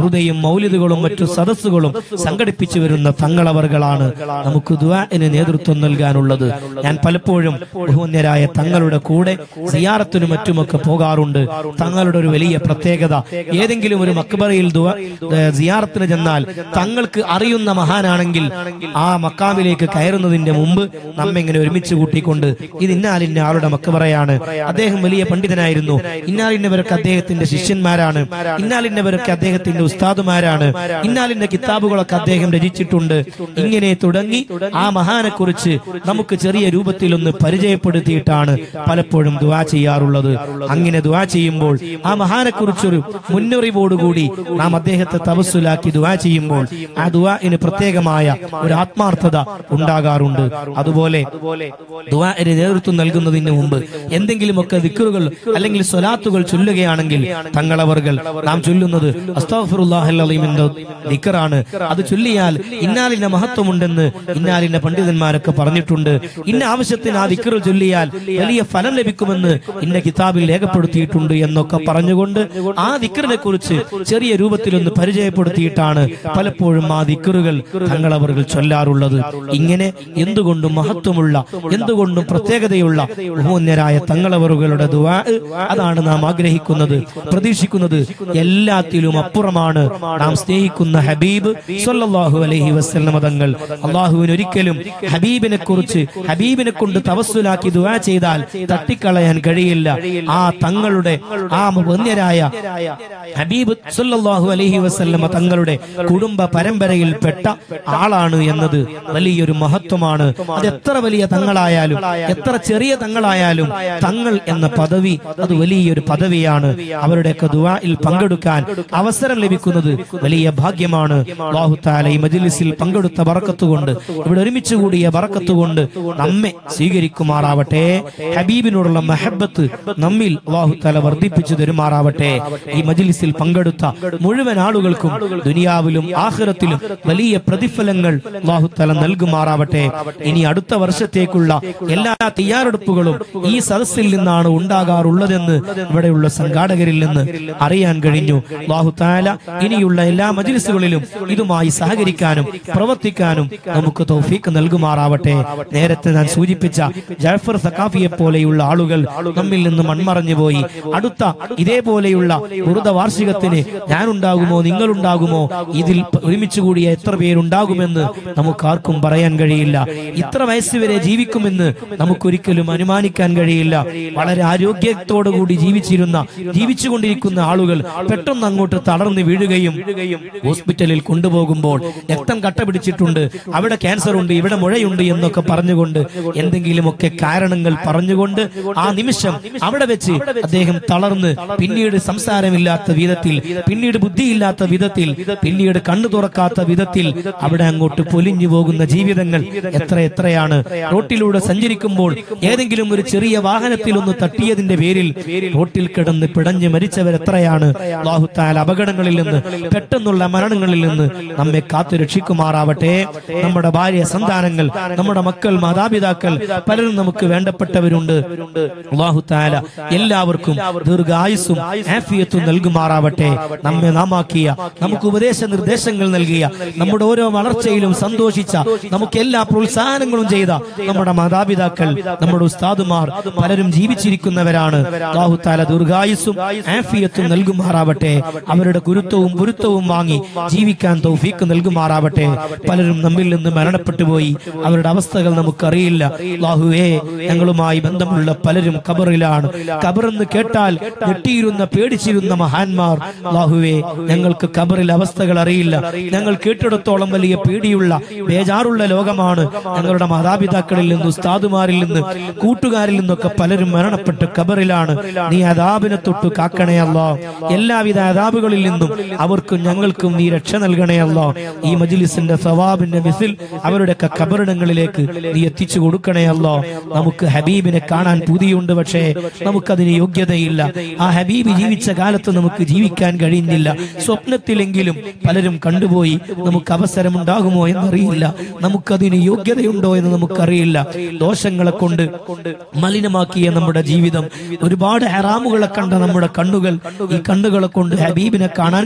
മൗലിദുകളും മറ്റു സദസ്സുകളും സംഘടിപ്പിച്ചു വരുന്ന തങ്ങളവറുകളാണ് നമുക്ക് ദുആന് നേതൃത്വം നൽകാനുള്ളത് ഞാൻ പലപ്പോഴും ബഹുവന്യരായ തങ്ങളുടെ കൂടെ സിയാറത്തിനും മറ്റുമൊക്കെ പോകാറുണ്ട് തങ്ങളുടെ ഒരു വലിയ പ്രത്യേകത ഏതെങ്കിലും ഒരു മക്ബറയിൽ ദുആ ഏ, സിയാറത്തിന് ചെന്നാൽ തങ്ങൾക്ക് അറിയുന്ന മഹാനാണെങ്കിൽ ആ മക്കാമിലേക്ക് കയറുന്നതിന്റെ മുമ്പ് നമ്മെ ഇങ്ങനെ ഒരുമിച്ച് കൂട്ടിക്കൊണ്ട് ഇത് ഇന്നാലിന്ന ആളുടെ മക്കബറയാണ് അദ്ദേഹം വലിയ പണ്ഡിതനായിരുന്നു ഇന്നാലിന്നവരൊക്കെ അദ്ദേഹത്തിന്റെ ശിഷ്യന്മാരാണ് ഇന്നാലിന്നവരൊക്കെ അദ്ദേഹത്തിന്റെ ഉസ്താദുമാരാണ് ഇന്നാലിന്ന കിതാബുകളൊക്കെ അദ്ദേഹം രചിച്ചിട്ടുണ്ട് ഇങ്ങനെ തുടങ്ങി ആ മഹാനെ കുറിച്ച് നമുക്ക് ചെറിയ രൂപത്തിലൊന്ന് പരിചയപ്പെടുത്തിയിട്ടാണ് പലപ്പോഴും ദുവാ ചെയ്യാറുള്ളത് അങ്ങനെ ദുവാ ചെയ്യുമ്പോൾ ആ മഹാനെ കുറിച്ചൊരു മുന്നറിവോടുകൂടി നാം അദ്ദേഹത്തെ തവസ്സുലാക്കി ദുവാ ചെയ്യുമ്പോൾ ആ ദുവാന് പ്രത്യേകമായ ഒരു ആത്മാർത്ഥത ഉണ്ടാകാറുണ്ട് അതുപോലെ ദുവാന് നേതൃത്വം നൽകുന്നതിന് മുമ്പ് എന്തെങ്കിലുമൊക്കെ ദിക്കറുകൾ അല്ലെങ്കിൽ സ്വലാത്തുകൾ ചൊല്ലുകയാണെങ്കിൽ തങ്ങളവർകൾ നാം ചൊല്ലുന്നത് അസ്താഫുറുല്ലാഹിന്റെ ദിക്കറാണ് അത് ചൊല്ലിയാൽ ഇന്നാലിന്റെ മഹത്വമുണ്ടെന്ന് ഇന്നാലിന്റെ പണ്ഡിതന്മാരൊക്കെ പറഞ്ഞിട്ടുണ്ട് ഇന്ന ആവശ്യത്തിന് ആ ദിക്കറ് ചൊല്ലിയാൽ വലിയ ഫലം ലഭിക്കുമെന്ന് ഇന്ന കിതാബിൽ രേഖപ്പെടുത്തിയിട്ടുണ്ട് എന്നൊക്കെ പറഞ്ഞുകൊണ്ട് ആ ദിക്കറിനെ കുറിച്ച് ചെറിയ രൂപത്തിലൊന്ന് പരിചയപ്പെടുത്തിയിട്ടാണ് പലപ്പോഴും ആ ദിക്കറുകൾ തങ്ങളവர்கள் ചൊല്ലാറുള്ളത് ഇങ്ങനെ എന്തുകൊണ്ടും മഹത്വമുള്ള എന്തുകൊണ്ടും പ്രത്യേകതയുള്ള ബഹുമന്യരായ തങ്ങളവറുകളുടെ ദുആ അതാണ് നാം ആഗ്രഹിക്കുന്നത് പ്രതീക്ഷിക്കുന്നത് എല്ലാത്തിലും അപ്പുറമാണ് നാം സ്നേഹിക്കുന്ന ഹബീബ് സല്ലല്ലാഹു അലൈഹി വസല്ലമ തങ്ങൾ അള്ളാഹുവിന് ഒരിക്കലും ഹബീബിനെ കുറിച്ച് ഹബീബിനെ കൊണ്ട് തവസ്സുലാക്കി ദുആ ചെയ്താൽ തട്ടിക്കളയാൻ കഴിയില്ല ആ തങ്ങളുടെ ആ വന്യരായ ഹബീബ് സല്ലല്ലാഹു അലൈഹി വസല്ലമ തങ്ങളുടെ കുടുംബ പരമ്പരയിൽപ്പെട്ട ആളാണ് എന്നത് വലിയൊരു മഹത്വമാണ് അത് എത്ര വലിയ തങ്ങളായാലും എത്ര ചെറിയ തങ്ങളായാലും തങ്ങൾ എന്ന പദവി അത് വലിയൊരു പദവിയാണ് അവരുടെയൊക്കെ ദുആയിൽ പങ്കെടുക്കാൻ അവസരം ലഭിക്കുന്നത് വലിയ ഭാഗ്യമാണ് അല്ലാഹു തആല ഈ മജ്ലിസിൽ പങ്കെടുത്ത ബറക്കത്ത് കൊണ്ട് ഇവിടെ ഒരുമിച്ച് കൂടിയ ബറക്കത്ത് കൊണ്ട് നമ്മെ സ്വീകരിക്കുമാറാവട്ടെ ഹബീബിനോടുള്ള മഹബത്ത് നമ്മിൽ അല്ലാഹു തആല വർദ്ധിപ്പിച്ചു തരുമാറാവട്ടെ ഈ മജ്ലിസിൽ പങ്കെടുത്ത മുഴുവൻ ആളുകൾക്കും ദുനിയാവിലും ആഖിറത്തിലും വലിയ പ്രതിഫലങ്ങൾ അല്ലാഹു തആല നൽകുമാറാവട്ടെ ഇനി അടുത്ത വർഷത്തേക്കുള്ള എല്ലാ തയ്യാറെടുപ്പുകളും ഈ സദസ്സിൽ നിന്നാണ് ഉണ്ടാകാറുള്ളതെന്ന് ഇവിടെയുള്ള സംഘാടകരിൽ നിന്ന് അറിയാൻ കഴിഞ്ഞു അല്ലാഹു തആല ഇനിയുള്ള എല്ലാ മജ്ലിസുകളിലും ഇതുമായി സഹകരിക്കാനും പ്രവർത്തിക്കാനും നമുക്ക് തൗഫീക്ക് നൽകുമാറാവട്ടെ നേരത്തെ ഞാൻ സൂചിപ്പിച്ച ജാഫർ സഖാഫിയെ പോലെയുള്ള ആളുകൾ നമ്മിൽ നിന്ന് മൺമറഞ്ഞു പോയി അടുത്ത ഇതേപോലെയുള്ള വൃത വാർഷികത്തിന് ഞാൻ ഉണ്ടാകുമോ നിങ്ങൾ ഉണ്ടാകുമോ ഇതിൽ ഒരുമിച്ച് കൂടിയ എത്ര പേരുണ്ടാകുമെന്ന് നമുക്ക് ആർക്കും പറയാൻ കഴിയില്ല ഇത്ര വയസ്സ് വരെ ജീവിക്കുമെന്ന് നമുക്കൊരിക്കലും അനുമാനിക്കാൻ കഴിയില്ല വളരെ ആരോഗ്യത്തോടു കൂടി ജീവിച്ചിരുന്ന ജീവിച്ചുകൊണ്ടിരിക്കുന്ന ആളുകൾ പെട്ടെന്ന് അങ്ങോട്ട് തളർന്ന് വീഴുകയും ഹോസ്പിറ്റലിൽ കൊണ്ടുപോകുമ്പോൾ രക്തം കട്ട പിടിച്ചിട്ടുണ്ട് അവിടെ ക്യാൻസർ ഉണ്ട് ഇവിടെ മുഴയുണ്ട് എന്നൊക്കെ പറഞ്ഞുകൊണ്ട് എന്തെങ്കിലുമൊക്കെ കാരണങ്ങൾ പറഞ്ഞുകൊണ്ട് ആ നിമിഷം അവിടെ വെച്ച് അദ്ദേഹം തളർന്ന് പിന്നീട് സംസാരമില്ലാത്ത വിധത്തിൽ പിന്നീട് ബുദ്ധിയില്ലാത്ത വിധത്തിൽ പിന്നീട് കണ്ണു തുറക്കാത്ത വിധത്തിൽ അവിടെ അങ്ങോട്ട് പൊലിഞ്ഞു പോകുന്ന ജീവിതങ്ങൾ എത്ര എത്രയാണ് റോട്ടിലൂടെ സഞ്ചരിക്കുമ്പോൾ ഏതെങ്കിലും ഒരു ചെറിയ വാഹനത്തിൽ ഒന്ന് തട്ടിയതിന്റെ പേരിൽ റോട്ടിൽ കിടന്ന് പിടഞ്ഞ് മരിച്ചവരെത്രയാണ് അള്ളാഹുത്താൽ അപകടങ്ങളിൽ നിന്ന് പെട്ടെന്നുള്ള മരണങ്ങളിൽ നിന്ന് നമ്മെ കാത്തു രക്ഷിക്കുമാറാവട്ടെ നമ്മുടെ ഭാര്യ സന്താനങ്ങൾ നമ്മുടെ മക്കൾ മാതാപിതാക്കൾ പലരും നമുക്ക് വേണ്ടപ്പെട്ടവരുണ്ട് അള്ളാഹുത്താല എല്ലാവർക്കും ദീർഘായുസ്സും ആഫിയത്തും നൽകുമാറാവട്ടെ നമ്മെ നാമാക്കിയ നമുക്ക് ഉപദേശ നിർദ്ദേശങ്ങൾ നൽകിയ നമ്മുടെ ഓരോ വളർച്ചയിലും സന്തോഷിച്ച നമുക്ക് എല്ലാ പ്രോത്സാഹനങ്ങളും ചെയ്ത നമ്മുടെ മാതാപിതാക്കൾ നമ്മുടെ ഉസ്താദുമാർ പലരും ജീവിച്ചിരിക്കുന്നവരാണ് അള്ളാഹുത്താല ദീർഘായുസ്സും ആഫിയത്തും നൽകുമാറാവട്ടെ അവരുടെ ഗുരുത്വവും ഗുരുത്വവും വാങ്ങി ജീവിക്കാൻ തൗഫീക്ക് നൽകുമാറാവട്ടെ പലരും നമ്മിൽ നിന്ന് മരണപ്പെട്ടു പോയി അവരുടെ അവസ്ഥകൾ നമുക്കറിയില്ല അള്ളാഹുവേ ഞങ്ങളുമായി ബന്ധമുള്ള പലരും കബറിലാണ് കബറെന്ന് കേട്ടാൽ ഞെട്ടിയിരുന്ന പേടിച്ചിരുന്ന മഹാന്മാർ അള്ളാഹുവേ ഞങ്ങൾക്ക് കബറിൽ അവസ്ഥകൾ അറിയില്ല ഞങ്ങൾ കേട്ടിടത്തോളം വലിയ പേടിയുള്ള ബേജാറുള്ള ലോകമാണ് ഞങ്ങളുടെ മാതാപിതാക്കളിൽ നിന്ന് ഉസ്താദുമാരിൽ നിന്ന് കൂട്ടുകാരിൽ നിന്നൊക്കെ പലരും മരണപ്പെട്ട് കബറിലാണ് നീ അതാബിനെ തൊട്ട് കാക്കണേ അല്ലോ എല്ലാവിധ അതാബുകളിൽ നിന്നും അവർക്കും ഞങ്ങൾക്കും നീ രക്ഷ നൽകണേ അല്ലോ ഈ മജിലിസിന്റെ സവാബിന്റെ മിസിൽ അവരുടെയൊക്കെ കബറിടങ്ങളിലേക്ക് നീ എത്തിച്ചു കൊടുക്കണേ അല്ലോ നമുക്ക് ഹബീബിനെ കാണാൻ പൂതിയുണ്ട് പക്ഷേ നമുക്കതിന് യോഗ്യതയില്ല ആ ഹബീബ് ജീവിച്ച കാലത്ത് നമുക്ക് ജീവിക്കാൻ കഴിയുന്നില്ല സ്വപ്നത്തിലെങ്കിലും പലരും കണ്ടുപോയി നമുക്ക് അവസരമുണ്ടാകുമോ എന്നറിയില്ല നമുക്കതിന് യോഗ്യതയുണ്ടോ എന്ന് നമുക്കറിയില്ല ദോഷങ്ങളെ കൊണ്ട് മലിനമാക്കിയ നമ്മുടെ ജീവിതം ഒരുപാട് ഹറാമുകളെ കണ്ട നമ്മുടെ കണ്ണുകൾ ഈ കണ്ണുകളെ കൊണ്ട് ഹബീബിനെ കാണാൻ കഴിയുമോ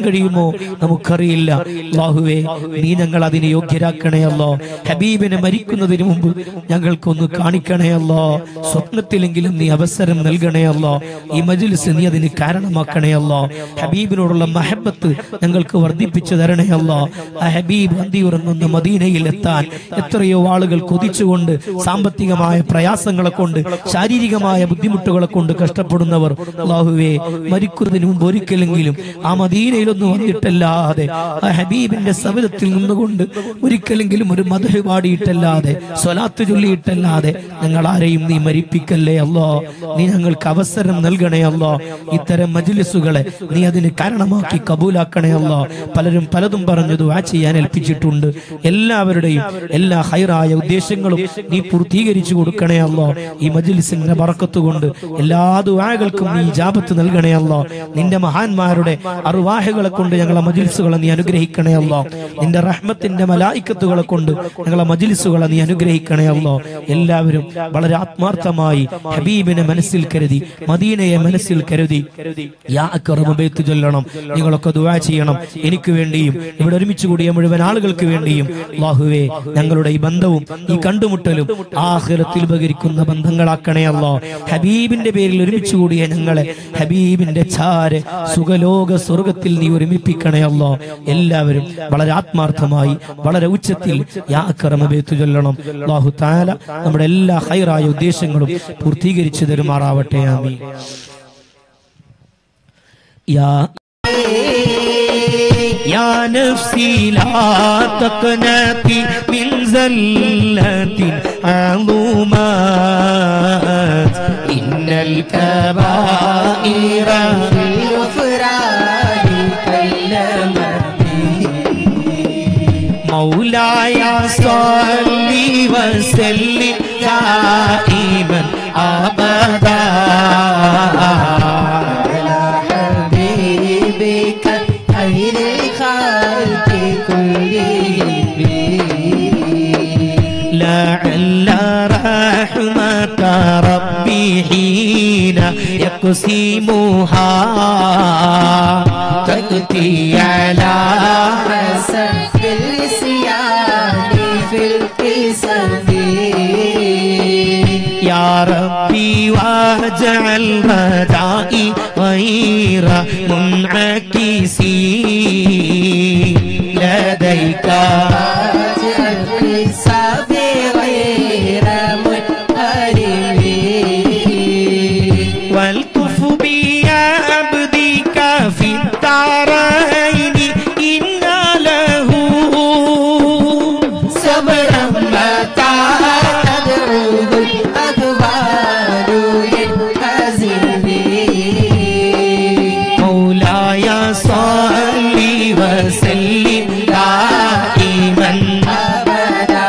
നമുക്കറിയില്ല അല്ലാഹുവേ നീ ഞങ്ങൾ അതിന് യോഗ്യരാക്കണേ അല്ലോ ഹബീബിനെ മരിക്കുന്നതിന് മുമ്പ് ഞങ്ങൾക്കൊന്ന് കാണിക്കണേ അല്ലോ സ്വപ്നത്തിലെങ്കിലും നീ അവസരം നൽകണേ അല്ലോ ഈ മജ്ലിസ് നീ അതിന് കാരണമാക്കണേ അല്ലോ ഹബീബിനോടുള്ള മഹബത്ത് ഞങ്ങൾക്ക് വർദ്ധിപ്പിച്ചു തരണേ അല്ലോ ആ ഹബീബ് അന്തിയുറങ്ങുന്ന മദീനയിൽ എത്താൻ എത്രയോ ആളുകൾ കൊതിച്ചുകൊണ്ട് സാമ്പത്തികമായ പ്രയാസങ്ങളെ കൊണ്ട് ശാരീരികമായ ബുദ്ധിമുട്ടുകളെ കൊണ്ട് കഷ്ടപ്പെടുന്നവർ അള്ളാഹുവേ മരിക്കുന്നതിന് മുമ്പ് ഒരിക്കലെങ്കിലും ആ മദീനയിലൊന്നും വന്നിട്ടല്ലാതെ ആ ഹബീബിന്റെ സവിധത്തിൽ നിന്നുകൊണ്ട് ഒരിക്കലെങ്കിലും ഒരു മധു പാടിയിട്ടല്ലാതെ സ്വലാത്ത് ചൊല്ലിയിട്ടല്ലാതെ ഞങ്ങൾ ആരെയും നീ മരിപ്പിക്കല്ലേ അല്ലോ നീ ഞങ്ങൾക്ക് അവസരം നൽകണേ അല്ലോ ഇത്തരം മജ്ലിസുകളെ നീ അതിന് കാരണമാക്കി കബൂലാക്കണേ അല്ലോ പലരും പലതും പറഞ്ഞു ദുആ ചെയ്യാൻ ഏൽപ്പിച്ചിട്ടുണ്ട് എല്ലാവരുടെയും എല്ലാ ഹൈറായ ഉദ്ദേശങ്ങളും നീ പൂർത്തീകരിച്ചു കൊടുക്കണേ അല്ലോ ഈ മജ്ലിസിന്റെ ബറക്കത്ത് കൊണ്ട് എല്ലാ ദുആകൾക്കും നീ ജാബത്ത് നൽകണേ അല്ലോ നിന്റെ മഹാന്മാരുടെ അറുവാഹകളെ കൊണ്ട് ഞങ്ങളെ മജ്ലിസുകളെ നീ അനുഗ്രഹിക്കണേ അല്ലോ നിന്റെ റഹ്മത്തിന്റെ മലായിക്കത്തുകളെ കൊണ്ട് ഞങ്ങളെ മജ്ലിസുകളെ നീ അനുഗ്രഹിക്കണേ അല്ലോ എല്ലാവരും വളരെ ആത്മാർത്ഥമായി ഹബീബിനെ മനസ്സിൽ കരുതി മദീനയെ മനസ്സിൽ കരുതി യാ അക്റമ ബൈത്ത് ചൊല്ലണം നിങ്ങളൊക്കെ ദുആ ചെയ്യണം എനിക്ക് വേണ്ടിയും ഇവിടെ ഒരുമിച്ച് കൂടിയ മുഴുവൻ ആളുകൾക്ക് വേണ്ടിയും അല്ലാഹുവേ ഞങ്ങളുടെ ഈ ബന്ധവും ഈ കണ്ടുമുട്ടലും ആഖിറത്തിൽ ഉപകരിക്കുന്ന ബന്ധങ്ങളാക്കണേ അല്ലോ ഹബീബിന്റെ പേരിൽ ഒരുമിച്ച് കൂടിയ ഞങ്ങളെ ഹബീബിന്റെ ചാര് സുഖലോക സ്വർഗത്തിൽ നീ ഒരുമിപ്പിക്കണേ അല്ലോ എല്ലാവരും വളരെ ആത്മാർത്ഥമായി വളരെ ഉച്ചത്തിൽ യാ അക്റമ ബൈത്ത് ചൊല്ലണം അല്ലാഹു തആല നമ്മുടെ എല്ലാ ഹൈറായ ഉദ്ദേശങ്ങളും പൂർത്തീകരിച്ചു തരുമാറാവട്ടെ ആമീൻ യാ يا نفسي لا تقنطي من زلة عظمات إن الكبائر في الغفران كلمت مولاي صل وسلم دائما أبدا حبيبك خير الخلق كلهم لعل رحمة ربي حين يقسمها تأتي على حسن في النسيان في القسم يا ربي واجعل رجائي غير منعكسي لديك واجعل حسابي غير منحرم والطف بي عبدك في الدارين إن له صبرا متى تدعوه الأكبار ينهزم مولاي صل وسلم دائما أبدا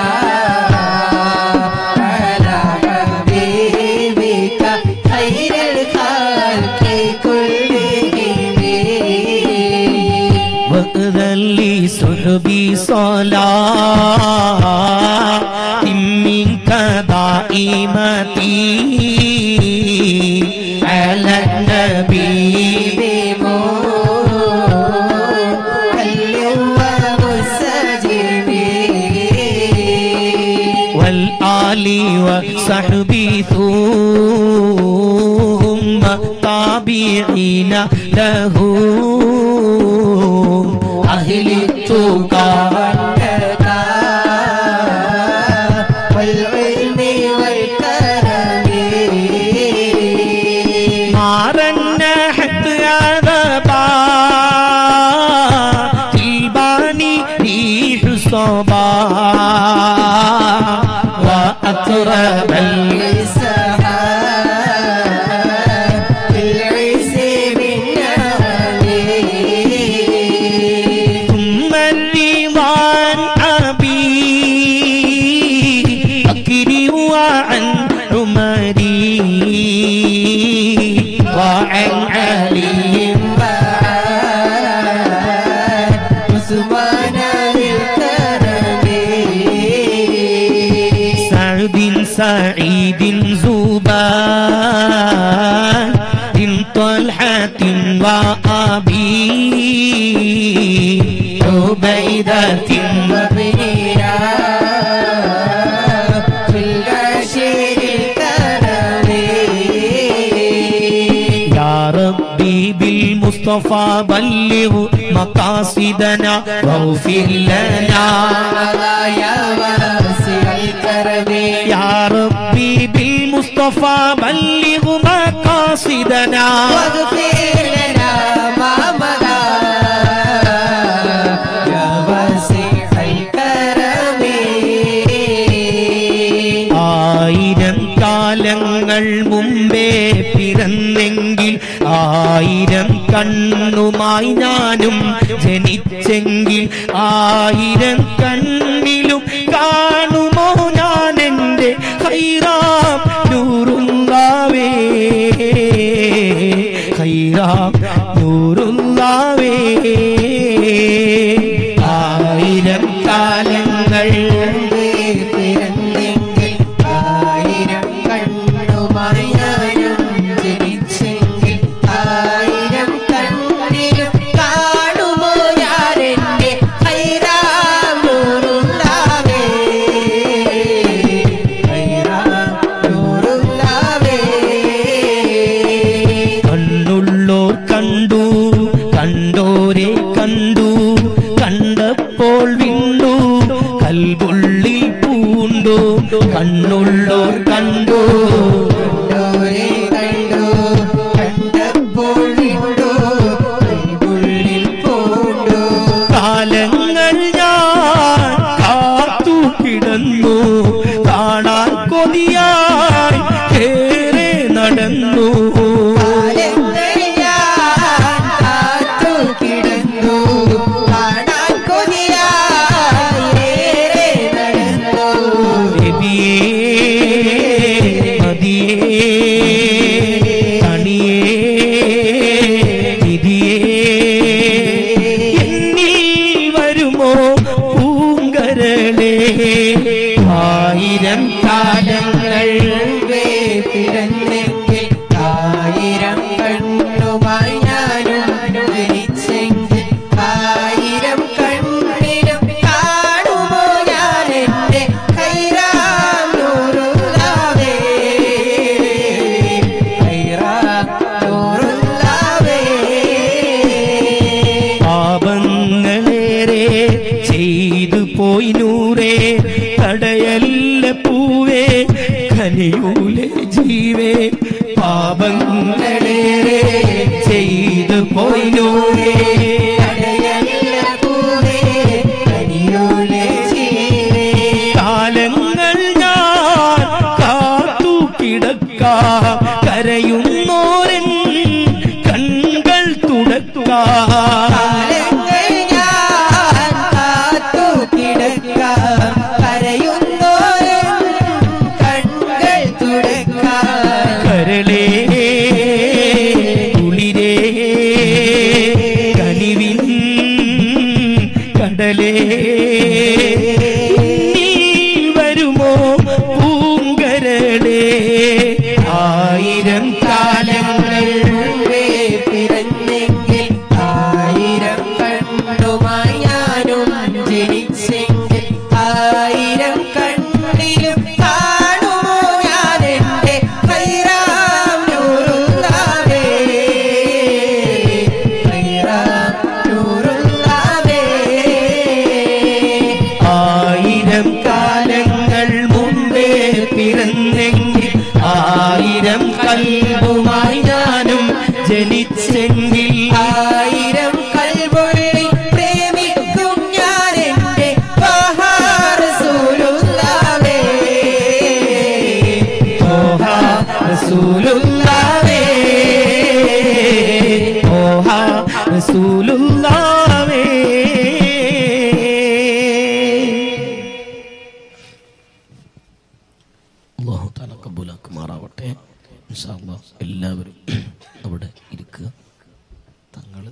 على حبيبك خير الخلق كلهم وأذن لي صحبي صلاة منك دائمتي على النبي والآل وصحبي ثم طابعين له أهل التقى والعلم والكرم മാറന്ന ഹത്യാദബാ തിൽബാനി റീഹു സബാ وأطرب السحاب بالعز بالنعم ثم الرضا عن أبي بكر وعن عمري وعن علي عثمان بالكرم سعد سعيد زبان طلحة وأبي عبيدة وابننا في البشير الكرم يا ربي بالمصطفى بلغ مقاصدنا واغفر لنا يا واسع الكرم يا ربي بالمصطفى بلغ مقاصدنا واغفر لنا ما مضى يا واسع الكرم ആയിരം കാലങ്ങൾ മുമ്പേ പിറന്നെങ്കിൽ ആയിരം കണ്ണുമായി ഞാനും ജനിച്ചെങ്കിൽ ആയിരം കണ്ണിലും കാണുമോ ഞാൻ എൻ്റെ ഹൈറാം നൂറുണ്ടാവേ ഹൈറാം നൂറുണ്ടാവേ ആയിരം കാലങ്ങൾ പിറന്നെങ്കിൽ ആയിരം കണ്ണുമായി ഞാനും ജനിച്ചെങ്കിൽ ആയിരം കണ്ണിലും കാണുമോ ഞാനെന്റെ ഹൈറാമൂറുണ്ടാവേ ഹൈറാമൂറുണ്ടാവേ കണ്ണുള്ളോർ കണ്ടു കണ്ടോരെ കണ്ടു കണ്ടപ്പോൾ വിണ്ടു കൽപുള്ളിൽ പൂണ്ടു കണ്ണുള്ളോർ കണ്ടു കണ്ടോരെ കണ്ടു കണ്ടപ്പോൾ വിണ്ടു കൈകുള്ളിൽ പൂണ്ടു കാലങ്ങൾ ഞാൻ കാത്തു കിടന്നു കാണാൻ കൊതിയായി ഏറെ നടന്നു കാലങ്ങൾ ഞാൻ കാത്തു കിടന്നു കാണാൻ കൊതിയായി ഏറെ നടന്നു നബിയേ മതിയേ കണിയേ നിധിയേ എന്നിൽ വരുമോ പൂങ്കരളേ ആയിരം കാലങ്ങൾ വേ പിറന്നെങ്കിൽ ആയിരം കണ്ണുമായി ഞാനും ജനിച്ചെങ്കിൽ ആയിരം കണ്ണിലും കാണുമോ ഞാൻ എന്റെ ഹൈറാം നൂറുള്ളവേ ഹൈറാം നൂറുള്ളവേ പാപങ്ങളേറെ ചെയ്തു പോയി നൂറേ തടയല്ല പൂവേ കനിയൂലെ ജീവേ പാപങ്ങളേറെ ചെയ്തു പോയി നൂറേ കടയല്ല പൂവേ കനിയോലെ ജീവേ കാലങ്ങൾ ഞാൻ കാത്തു കിടക്കാം കരയുന്നോരൻ കൺകൾ തുടക്കാം കാലങ്ങൾ ഞാൻ കാത്തു കിടക്കാം കരയുന്നോരും കണ്ണുകൾ തുടക്കാം കരളേ കുളിരേ കനിവിൻ കടലേ നീ വരുമോ പൂങ്കരളേ ആയിരം കാലങ്ങൾ മുൻപേ പിറന്നെങ്കിൽ ആയിരം കണ്ണുമായി ഞാനും ജനിച്ചെങ്കിൽ ആയിരം കണ്ണിലും കാണുമോ ഞാൻ എന്റെ ഹൈറാം നൂറുള്ളവേ ഹൈറാം നൂറുള്ളവേ ആയിരം കാലങ്ങൾ മുമ്പേ പിറന്നെങ്കിൽ ആയിരം കൽവുമായി ഞാനും ജനിച്ചെങ്കിൽ ആയിരം കൽവൊള്ളി പ്രേമിക്കും ഞാൻ എന്റെ റസൂലുള്ളാവേ ഓഹ റസൂലുള്ളാവേ ഓഹ റസൂലുള്ളാവേ അള്ളാഹു താല കബൂലാക്കുമാറാവട്ടെ ഇൻഷാ അല്ലാഹ് എല്ലാവരും അവിടെ ഇരിക്കുക തങ്ങൾ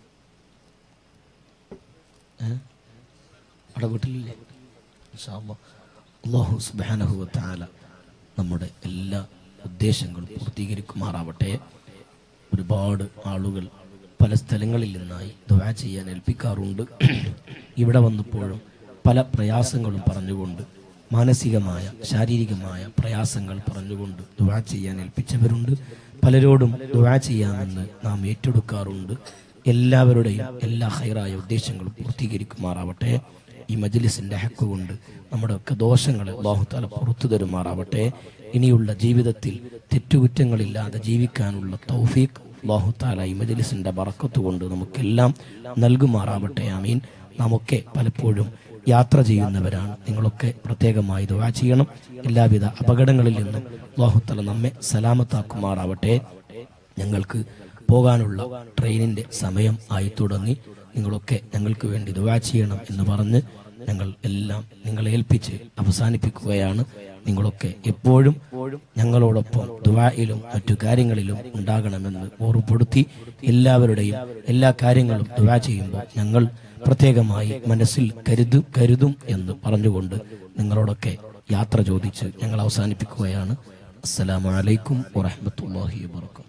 അവിടെ വീട്ടിലില്ലേ ഇൻഷാ അല്ലാഹ് അള്ളാഹു സുബ്ഹാനഹു വ തആല നമ്മുടെ എല്ലാ ഉദ്ദേശങ്ങളും പൂർത്തീകരിക്കുമാറാവട്ടെ ഒരുപാട് ആളുകൾ പല സ്ഥലങ്ങളിൽ നിന്നായി ദുആ ചെയ്യാൻ ഏൽപ്പിക്കാറുണ്ട് ഇവിടെ വന്നപ്പോഴും പല പ്രയാസങ്ങളും പറഞ്ഞുകൊണ്ട് മാനസികമായ ശാരീരികമായ പ്രയാസങ്ങൾ പറഞ്ഞുകൊണ്ട് ദുആ ചെയ്യാൻ ഏൽപ്പിച്ചവരുണ്ട് പലരോടും ദുആ ചെയ്യാമെന്ന് നാം ഏറ്റെടുക്കാറുണ്ട് എല്ലാവരുടെയും എല്ലാ ഹൈറായ ഉദ്ദേശങ്ങളും പൂർത്തീകരിക്കുമാറാവട്ടെ ഈ മജ്ലിസിന്റെ ഹക്ക് കൊണ്ട് നമ്മുടെ ഒക്കെ ദോഷങ്ങളെ അള്ളാഹുത്താല പുറത്തു തരുമാറാവട്ടെ ഇനിയുള്ള ജീവിതത്തിൽ തെറ്റുകുറ്റങ്ങളില്ലാതെ ജീവിക്കാനുള്ള തൗഫീഖ് അള്ളാഹുത്താല ഈ മജ്ലിസിന്റെ ബറക്കത്ത് കൊണ്ട് നമുക്കെല്ലാം നൽകുമാറാവട്ടെ ആമീൻ നാമൊക്കെ പലപ്പോഴും യാത്ര ചെയ്യുന്നവരാണ് നിങ്ങളൊക്കെ പ്രത്യേകമായി ദുആ ചെയ്യണം എല്ലാവിധ അപകടങ്ങളിൽ നിന്നും അള്ളാഹുത്താല നമ്മെ സലാമത്താക്കുമാറാവട്ടെ ഞങ്ങൾക്ക് പോകാനുള്ള ട്രെയിനിന്റെ സമയം ആയി തുടങ്ങി നിങ്ങളൊക്കെ ഞങ്ങൾക്ക് വേണ്ടി ദുവാ ചെയ്യണം എന്ന് പറഞ്ഞ് ഞങ്ങൾ എല്ലാം നിങ്ങളെ ഏൽപ്പിച്ച് അവസാനിപ്പിക്കുകയാണ് നിങ്ങളൊക്കെ എപ്പോഴും ഞങ്ങളോടൊപ്പം ദുവായിലും മറ്റു കാര്യങ്ങളിലും ഉണ്ടാകണമെന്ന് ഓർമ്മപ്പെടുത്തി എല്ലാവരുടെയും എല്ലാ കാര്യങ്ങളും ദുവാ ചെയ്യുമ്പോൾ ഞങ്ങൾ പ്രത്യേകമായി മനസ്സിൽ കരുതു കരുതും എന്ന് പറഞ്ഞുകൊണ്ട് നിങ്ങളോടൊക്കെ യാത്ര ചോദിച്ച് ഞങ്ങൾ അവസാനിപ്പിക്കുകയാണ് അസ്സലാമലൈക്കും വറഹമത്തല്ലാഹി വാത്തു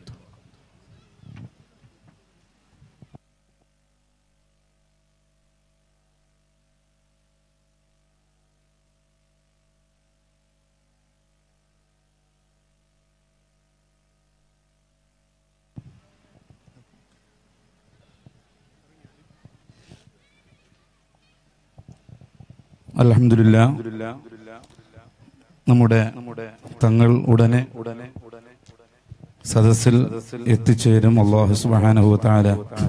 അലഹമില്ല നമ്മുടെ തങ്ങൾ ഉടനെ സദസ്സിൽ എത്തിച്ചേരും അള്ളാഹു സുബ്ഹാനഹു തആല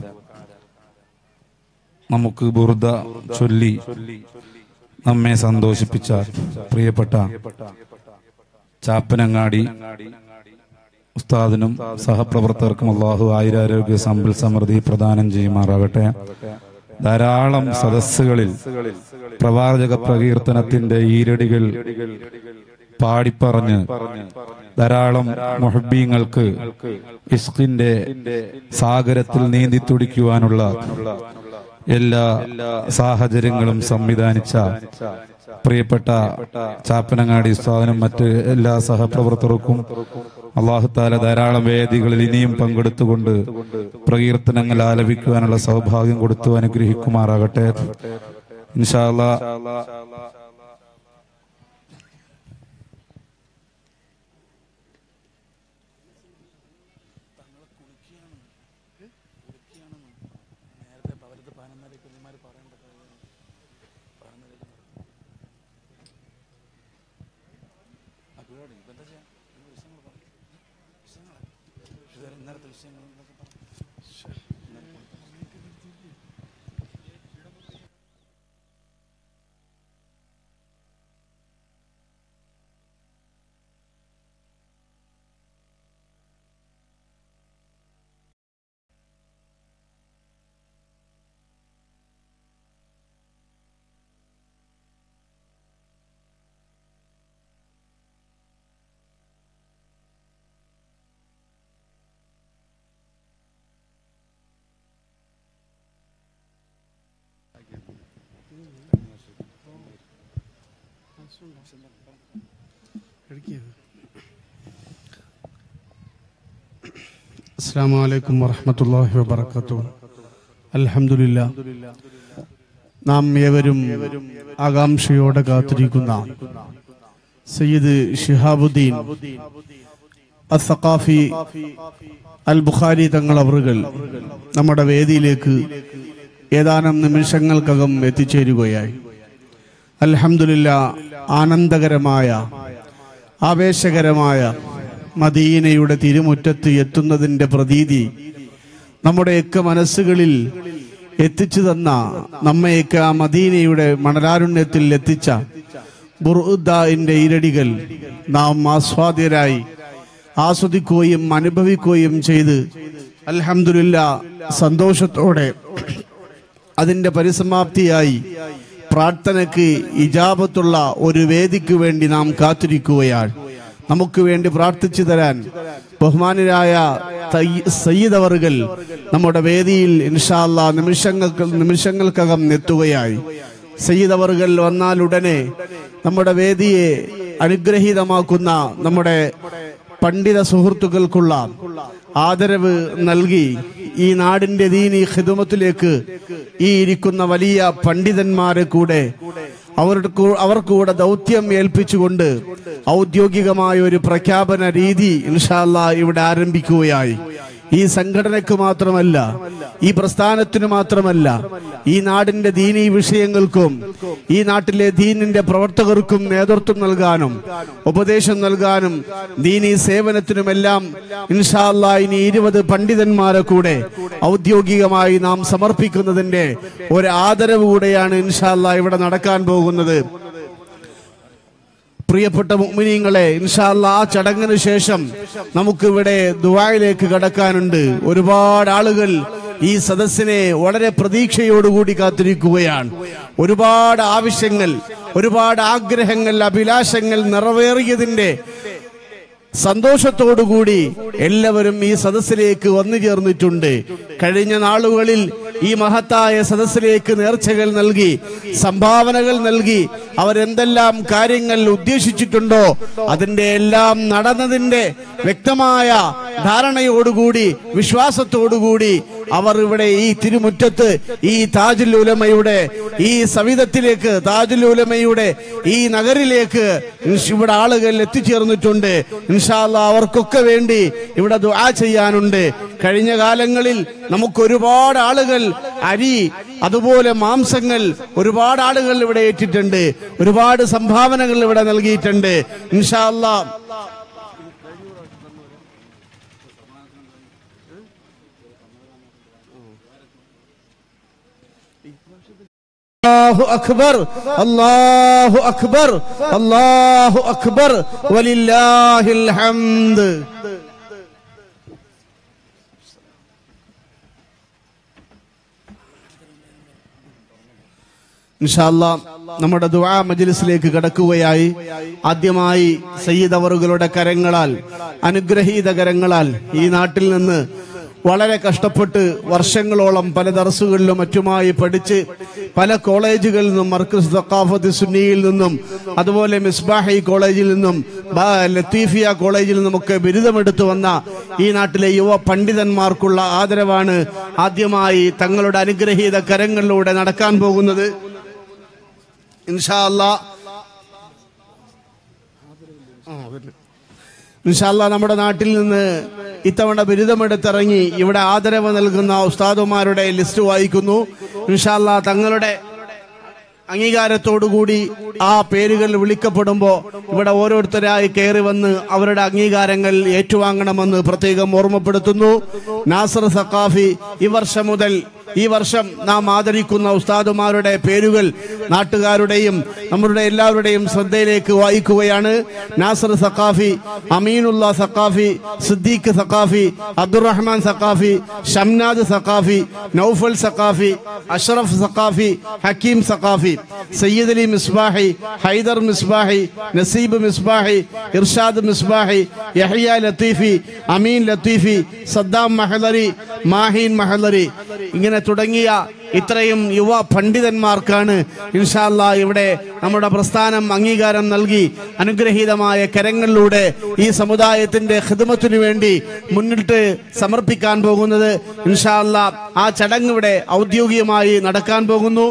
നമുക്ക് ബുർദ ചൊല്ലി നമ്മെ സന്തോഷിപ്പിച്ച പ്രിയപ്പെട്ട ചാപ്പനങ്ങാടി ഉസ്താദിനും സഹപ്രവർത്തകർക്കും അള്ളാഹു ആയുരാരോഗ്യ സമ്പൽ സമൃദ്ധി പ്രദാനം ചെയ്യുമാറാകട്ടെ ധാരാളം സദസ്സുകളിൽ പ്രവാചക പ്രകീർത്തനത്തിന്റെ ഈരടികൾ പാടിപ്പറഞ്ഞ് ധാരാളം മുഹബീങ്ങൾക്ക് ഇഷ്കിന്റെ സാഗരത്തിൽ നീന്തി തുടിക്കുവാനുള്ള എല്ലാ സാഹചര്യങ്ങളും സംവിധാനിച്ച പ്രിയപ്പെട്ട ചാപ്പനങ്ങാടി ഉസ്താദിനും മറ്റ് എല്ലാ സഹപ്രവർത്തകർക്കും അള്ളാഹുത്താല ധാരാളം വേദികളിൽ ഇനിയും പങ്കെടുത്തുകൊണ്ട് പ്രകീർത്തനങ്ങൾ ആലപിക്കുവാനുള്ള സൗഭാഗ്യം കൊടുത്തു അനുഗ്രഹിക്കുമാറാകട്ടെ ഇൻഷാല്ല അസ്സാം വലൈക്കും വറഹമത്തല്ലാഹി വബർക്കാത്തു അൽഹംദുലില്ല നാം ഏവരും ആകാംക്ഷയോടെ കാത്തിരിക്കുന്ന സയ്യിദ് ഷിഹാബുദ്ദീൻ അസഖാഫി അൽ ബുഖാരി തങ്ങൾ അവറുകൾ നമ്മുടെ വേദിയിലേക്ക് ഏതാനും നിമിഷങ്ങൾക്കകം എത്തിച്ചേരുകയായി അൽഹംദുലില്ല ആനന്ദകരമായ ആവേശകരമായ മദീനയുടെ തിരുമുറ്റത്ത് എത്തുന്നതിന്റെ പ്രതീതി നമ്മുടെയൊക്കെ മനസ്സുകളിൽ എത്തിച്ചു തന്ന നമ്മയൊക്കെ ആ മദീനയുടെ മണലാരുണ്യത്തിൽ എത്തിച്ച ബുർദാന്റെ ഇരടികൾ നാം ആസ്വാദ്യരായി ആസ്വദിക്കുകയും അനുഭവിക്കുകയും ചെയ്ത് അൽഹംദുലില്ല സന്തോഷത്തോടെ അതിന്റെ പരിസമാപ്തിയായി പ്രാർത്ഥനയ്ക്ക് ഇജാബത്തുള്ള ഒരു വേദിക്ക് വേണ്ടി നാം കാത്തിരിക്കുകയാണ് നമുക്ക് വേണ്ടി പ്രാർത്ഥിച്ചു തരാൻ ബഹുമാനരായ തയ്യ്- സയ്യിദ് അവറുകൾ നമ്മുടെ വേദിയിൽ ഇൻഷാല്ല നിമിഷങ്ങൾക്ക് നിമിഷങ്ങൾക്കകം എത്തുകയായി സയ്യിദ് അവറുകൾ വന്നാൽ ഉടനെ നമ്മുടെ വേദിയെ അനുഗ്രഹീതമാക്കുന്ന നമ്മുടെ പണ്ഡിത സുഹൃത്തുക്കൾക്കുള്ള ആദരവ് നൽകി ഈ നാടിന്റെ ദീനി ഹിദമത്തിലേക്ക് ഈ ഇരിക്കുന്ന വലിയ പണ്ഡിതന്മാരെ കൂടെ അവരുടെ കൂ- അവർക്ക് കൂടെ ദൗത്യം ഏൽപ്പിച്ചുകൊണ്ട് ഔദ്യോഗികമായ ഒരു പ്രഖ്യാപന രീതി ഇൻഷാല്ല ഇവിടെ ആരംഭിക്കുകയായി ഈ സംഘടനയ്ക്ക് മാത്രമല്ല ഈ പ്രസ്ഥാനത്തിന് മാത്രമല്ല ഈ നാടിന്റെ ദീനീ വിഷയങ്ങൾക്കും ഈ നാട്ടിലെ ദീനിന്റെ പ്രവർത്തകർക്കും നേതൃത്വം നൽകാനും ഉപദേശം നൽകാനും ദീനീ സേവനത്തിനുമെല്ലാം ഇൻഷാല്ല ഇനി ഇരുപത് പണ്ഡിതന്മാരെ കൂടെ ഔദ്യോഗികമായി നാം സമർപ്പിക്കുന്നതിന്റെ ഒരു ആദരവ് കൂടെയാണ് ഇൻഷാല്ല ഇവിടെ നടക്കാൻ പോകുന്നത് പ്രിയപ്പെട്ട മുഅ്മിനീങ്ങളെ ഇൻഷാല്ല ആ ചടങ്ങിന് ശേഷം നമുക്ക് ഇവിടെ ദുബായിലേക്ക് കടക്കാനുണ്ട് ഒരുപാട് ആളുകൾ ഈ സദസ്സിനെ വളരെ പ്രതീക്ഷയോടുകൂടി കാത്തിരിക്കുകയാണ് ഒരുപാട് ആവശ്യങ്ങൾ ഒരുപാട് ആഗ്രഹങ്ങൾ അഭിലാഷങ്ങൾ നിറവേറിയതിന്റെ സന്തോഷത്തോടുകൂടി എല്ലാവരും ഈ സദസ്സിലേക്ക് വന്നു ചേർന്നിട്ടുണ്ട് കഴിഞ്ഞ നാളുകളിൽ ഈ മഹത്തായ സദസ്സിലേക്ക് നേർച്ചകൾ നൽകി സംഭാവനകൾ നൽകി അവരെന്തെല്ലാം കാര്യങ്ങൾ ഉദ്ദേശിച്ചിട്ടുണ്ടോ അതിന്റെ എല്ലാം നടന്നതിന്റെ വ്യക്തമായ ധാരണയോടുകൂടി വിശ്വാസത്തോടുകൂടി അവർ ഇവിടെ ഈ തിരുമുറ്റത്ത് ഈ താജുൽ ഉലമയുടെ ഈ സവിധത്തിലേക്ക് താജുൽ ഉലമയുടെ ഈ നഗരിലേക്ക് ഇൻഷ് ഇവിടെ ആളുകൾ എത്തിച്ചേർന്നിട്ടുണ്ട് ഇൻഷാല്ല അവർക്കൊക്കെ വേണ്ടി ഇവിടെ ദുആ ചെയ്യാനുണ്ട് കഴിഞ്ഞ കാലങ്ങളിൽ നമുക്ക് ഒരുപാട് ആളുകൾ അരി അതുപോലെ മാംസങ്ങൾ ഒരുപാട് ആളുകൾ ഇവിടെ ഏറ്റിട്ടുണ്ട് ഒരുപാട് സംഭാവനകൾ ഇവിടെ നൽകിയിട്ടുണ്ട് ഇൻഷാല്ല അല്ലാഹു അക്ബർ അല്ലാഹു അക്ബർ അല്ലാഹു അക്ബർ വലില്ലാഹിൽ ഹംദ് ഇൻഷാല്ല നമ്മുടെ ദുആ മജ്ലിസിലേക്ക് കടക്കുകയായി ആദ്യമായി സയ്യിദ് അവറുകളുടെ കരങ്ങളാൽ അനുഗ്രഹീത കരങ്ങളാൽ ഈ നാട്ടിൽ നിന്ന് വളരെ കഷ്ടപ്പെട്ട് വർഷങ്ങളോളം പല ദർസുകളിലും മറ്റുമായി പഠിച്ച് പല കോളേജുകളിൽ നിന്നും മർക്കസ് തക്കാഫത്ത് സുന്നിയിൽ നിന്നും അതുപോലെ മിസ്ബാഹി കോളേജിൽ നിന്നും ബ- ലത്തീഫിയ കോളേജിൽ നിന്നുമൊക്കെ ബിരുദമെടുത്തു വന്ന ഈ നാട്ടിലെ യുവ പണ്ഡിതന്മാർക്കുള്ള ആദരവാണ് ആദ്യമായി തങ്ങളുടെ അനുഗ്രഹീത കരങ്ങളിലൂടെ നടക്കാൻ പോകുന്നത് ഇൻഷാ അല്ലാ ഇൻഷാല്ല നമ്മുടെ നാട്ടിൽ നിന്ന് ഇത്തവണ ബിരുദമെടുത്തിറങ്ങി ഇവിടെ ആദരവ് നൽകുന്ന ഉസ്താദുമാരുടെ ലിസ്റ്റ് വായിക്കുന്നു ഇൻഷാല്ല തങ്ങളുടെ അംഗീകാരത്തോടുകൂടി ആ പേരുകൾ വിളിക്കപ്പെടുമ്പോൾ ഇവിടെ ഓരോരുത്തരായി കയറി വന്ന് അവരുടെ അംഗീകാരങ്ങൾ ഏറ്റുവാങ്ങണമെന്ന് പ്രത്യേകം ഓർമ്മപ്പെടുത്തുന്നു നാസർ സക്കാഫി ഈ വർഷം മുതൽ ഈ വർഷം നാം ആദരിക്കുന്ന ഉസ്താദുമാരുടെ പേരുകൾ നാട്ടുകാരുടെയും നമ്മുടെ എല്ലാവരുടെയും ശ്രദ്ധയിലേക്ക് വായിക്കുകയാണ് നാസർ സക്കാഫി അമീനുള്ള സക്കാഫി സിദ്ദീഖ് സക്കാഫി അബ്ദുറഹ്മാൻ സക്കാഫി ഷംനാദ് സക്കാഫി നൌഫൽ സക്കാഫി അഷ്റഫ് സക്കാഫി ഹക്കീം സക്കാഫി സയ്യിദ് അലി മിസ്ബാഹി ഹൈദർ മിസ്ബാഹി നസീബ് മിസ്ബാഹി ഇർഷാദ് മിസ്ബാഹി യഹ്യ ലത്തീഫി അമീൻ ലത്തീഫി സദ്ദാം മഹലരി മാഹീൻ മഹലരി ഇങ്ങനെ തുടങ്ങിയ ഇത്രയും യുവ പണ്ഡിതന്മാർക്കാണ് ഇൻഷാല്ല ഇവിടെ നമ്മുടെ പ്രസ്ഥാനം അംഗീകാരം നൽകി അനുഗ്രഹീതമായ കരങ്ങളിലൂടെ ഈ സമുദായത്തിന്റെ ഹിദമത്തിനു വേണ്ടി മുന്നിട്ട് സമർപ്പിക്കാൻ പോകുന്നത് ഇൻഷാല്ല ആ ചടങ്ങ് ഇവിടെ ഔദ്യോഗികമായി നടക്കാൻ പോകുന്നു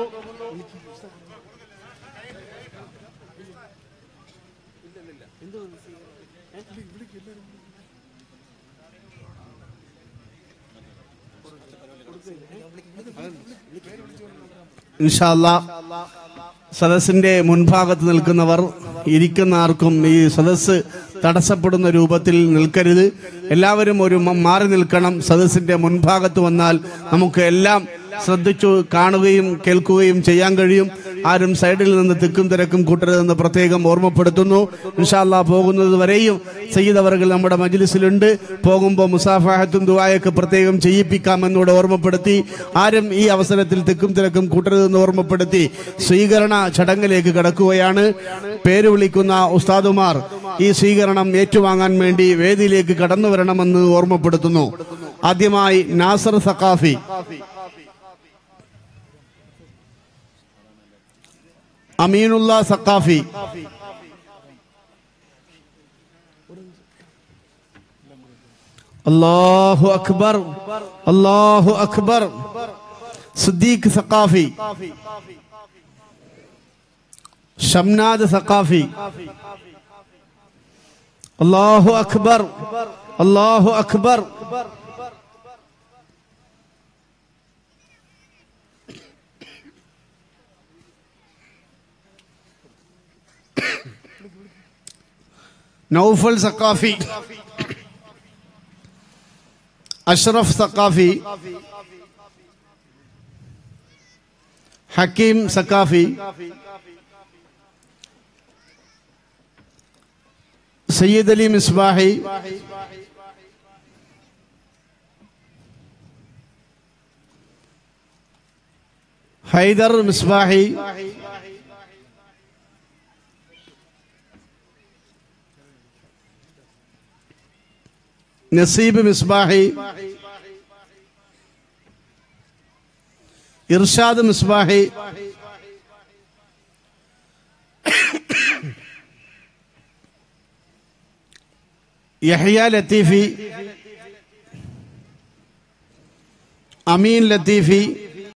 ഇൻഷാല്ല സദസ്സിന്റെ മുൻഭാഗത്ത് നിൽക്കുന്നവർ ഇരിക്കുന്ന ആർക്കും ഈ സദസ്സ് തടസ്സപ്പെടുന്ന രൂപത്തിൽ നിൽക്കരുത് എല്ലാവരും ഒരു മ- മാറി നിൽക്കണം സദസ്സിന്റെ മുൻഭാഗത്ത് വന്നാൽ നമുക്ക് എല്ലാം ശ്രദ്ധിച്ചു കാണുകയും കേൾക്കുകയും ചെയ്യാൻ കഴിയും ആരും സൈഡിൽ നിന്ന് തിക്കും തിരക്കും കൂട്ടരുതെന്ന് പ്രത്യേകം ഓർമ്മപ്പെടുത്തുന്നു ഇൻഷാല്ലാ പോകുന്നത് വരെയും സയ്യിദ് അവർകൾ നമ്മുടെ മജ്ലിസിലുണ്ട് പോകുമ്പോൾ മുസാഫാഹത്തും ദുആയൊക്കെ പ്രത്യേകം ചെയ്യിപ്പിക്കാമെന്നൂടെ ഓർമ്മപ്പെടുത്തി ആരും ഈ അവസരത്തിൽ തിക്കും തിരക്കും കൂട്ടരുതെന്ന് ഓർമ്മപ്പെടുത്തി സ്വീകരണ ചടങ്ങിലേക്ക് കടക്കുകയാണ് പേര് വിളിക്കുന്ന ഉസ്താദുമാർ ഈ സ്വീകരണം ഏറ്റുവാങ്ങാൻ വേണ്ടി വേദിയിലേക്ക് കടന്നു വരണമെന്ന് ഓർമ്മപ്പെടുത്തുന്നു ആദ്യമായി നാസർ സഖാഫി അമീനുള്ള സഖാഫി അല്ലാഹു അക്ബർ അല്ലാഹു അക്ബർ സിദ്ദീഖ് സഖാഫി ഷംനാദ് സഖാഫി അല്ലാഹു അക്ബർ അല്ലാഹു അക്ബർ നൗഫൽ സഖാഫി അഷ്റഫ് സഖാഫി ഹക്കീം സഖാഫി സയ്യിദ് അലി മിസ്ബാഹി ഹൈദർ മിസ്ബാഹി നസീബ് മിസ്ബാഹി ഇർഷാദ് മിസ്ബാഹി യഹ്യ ലത്തീഫി അമീൻ ലത്തീഫി